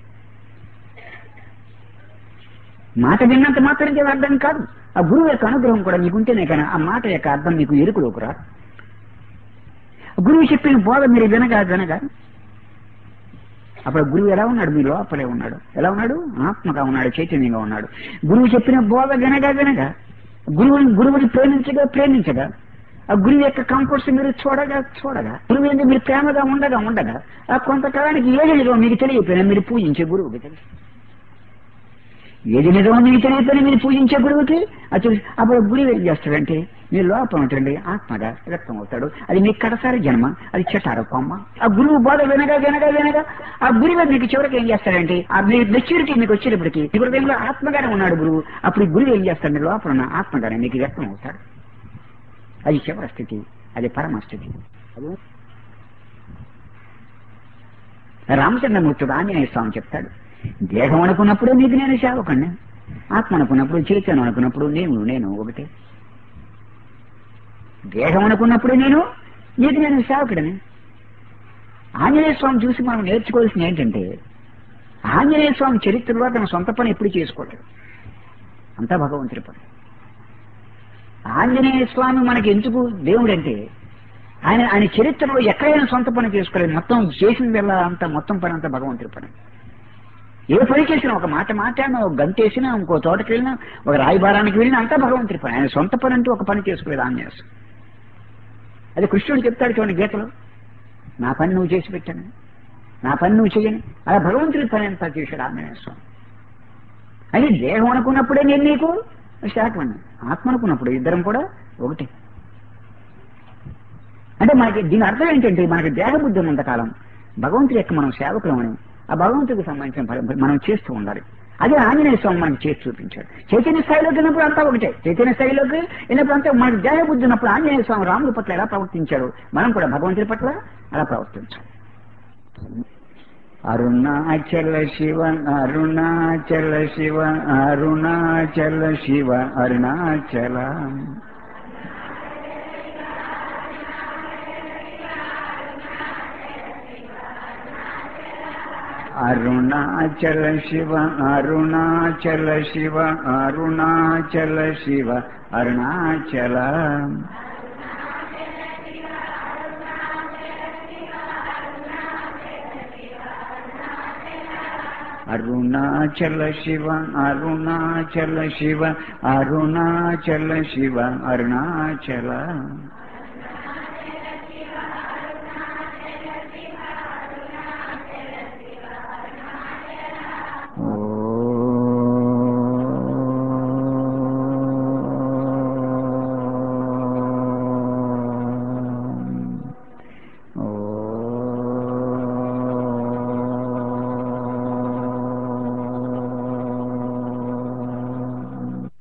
మాట విన్నంత మాత్రం చేత అర్థం కాదు ఆ గురువు యొక్క అనుగ్రహం కూడా మీకుంటేనే కానీ ఆ మాట యొక్క అర్థం మీకు ఎరుకులోకి రాదు గురువు చెప్పిన బోధ మీరు వినగా వినగా అప్పుడు గురువు ఎలా ఉన్నాడు మీ లోపలే ఉన్నాడు ఎలా ఉన్నాడు ఆత్మగా ఉన్నాడు చైతన్యంగా ఉన్నాడు గురువు చెప్పిన బోధ వినగా వినగా గురువుని గురువుని ప్రేమించగా ప్రేమించగా ఆ గురువు యొక్క కంఫర్ట్స్ మీరు చూడగా చూడగా గురువు ఏంటి మీరు ప్రేమగా ఉండగా ఉండగా ఆ కొంతకాలానికి ఏది నిజం మీకు తెలియకపోయినా మీరు పూజించే గురువుకి తెలుసు ఏది నిజమో మీకు తెలియకపోయినా మీరు పూజించే గురువుకి అది తెలుసు అప్పుడు గురువు ఏం చేస్తాడంటే మీ లోపల ఉంటుంది ఆత్మగా వ్యక్తం అవుతాడు అది మీ కడసారి జన్మ అది చెట్టారు కొమ్మ ఆ గురువు బోధ వినగా వినగా వినగా ఆ గురువు మీకు చివరికి ఏం చేస్తాడంటే ఆ మీ మెచ్యూరిటీ మీకు వచ్చేటప్పటికి ఈ హృదయంలో ఆత్మగానే ఉన్నాడు గురువు అప్పుడు ఈ గురువు ఏం చేస్తాడు మీ లోపల ఉన్న ఆత్మగానే మీకు వ్యక్తం అవుతాడు అది చివరి స్థితి అది పరమ స్థితి అది రామచంద్రమూర్తుడు ఆంజనేయ స్వామి చెప్తాడు దేహం అనుకున్నప్పుడు నీకు నేను సేవకండి ఆత్మ అనుకున్నప్పుడు చైతన్యం అనుకున్నప్పుడు నేను నేను ఒకటే దేహం అనుకున్నప్పుడు నేను నీకు నేను సేవకుడని ఆంజనేయ స్వామి చూసి మనం నేర్చుకోవాల్సింది ఏంటంటే ఆంజనేయ స్వామి చరిత్రలో తన సొంత పని ఎప్పుడు చేసుకోలేడు అంతా భగవంతుడి పని ఆంజనేయ స్వామి మనకి ఎందుకు దేవుడంటే ఆయన ఆయన చరిత్రలో ఎక్కడైనా సొంత పని చేసుకోలేదు మొత్తం చేసిందల్లా అంతా మొత్తం పని అంతా భగవంతుడి పని ఏ పని చేసినా ఒక మాట మాట్లాడినా ఒక గంటేసినా ఇంకో తోటకి వెళ్ళినా ఒక రాయబారానికి వెళ్ళినా అంతా భగవంతుడి పని ఆయన సొంత పని అంటూ ఒక పని చేసుకోలేదు ఆంజనేయ స్వామి అది కృష్ణుడు చెప్తాడు చూడండి గీతలో నా పని నువ్వు చేసి పెట్టాను నా పని నువ్వు చేయని అలా భగవంతుడి పని అంతా చేశాడు ఆంజనేయ స్వామి అది దేహం అనుకున్నప్పుడే నేను నీకు శాఖమని ఆత్మ అనుకున్నప్పుడు ఇద్దరం కూడా ఒకటి అంటే మనకి దీని అర్థం ఏంటంటే మనకి దేహబుద్ధి ఉన్నంతకాలం భగవంతుడి యొక్క మనం సేవకులమని ఆ భగవంతుడికి సంబంధించిన పని మనం చేస్తూ ఉండాలి అదే ఆంజనేయ స్వామి మనకి చేసి చూపించాడు చైతన్య స్థాయిలోకి వెళ్ళినప్పుడు అంతా ఒకటే చైతన్య స్థాయిలోకి వెళ్ళినప్పుడు అంతా మనకి దేహబుద్ధి ఉన్నప్పుడు ఆంజనేయ స్వామి రాముడి పట్ల ఎలా ప్రవర్తించాడు మనం కూడా భగవంతుడి పట్ల అలా ప్రవర్తించాలి అరుణాచల శివ అరుణాచల శివ అరుణాచల శివ అరుణాచల అరుణాచల శివ అరుణాచల శివ అరుణాచల శివ అరుణాచల అరుణాచల శివ అరుణాచల శివ అరుణాచల శివ అరుణాచల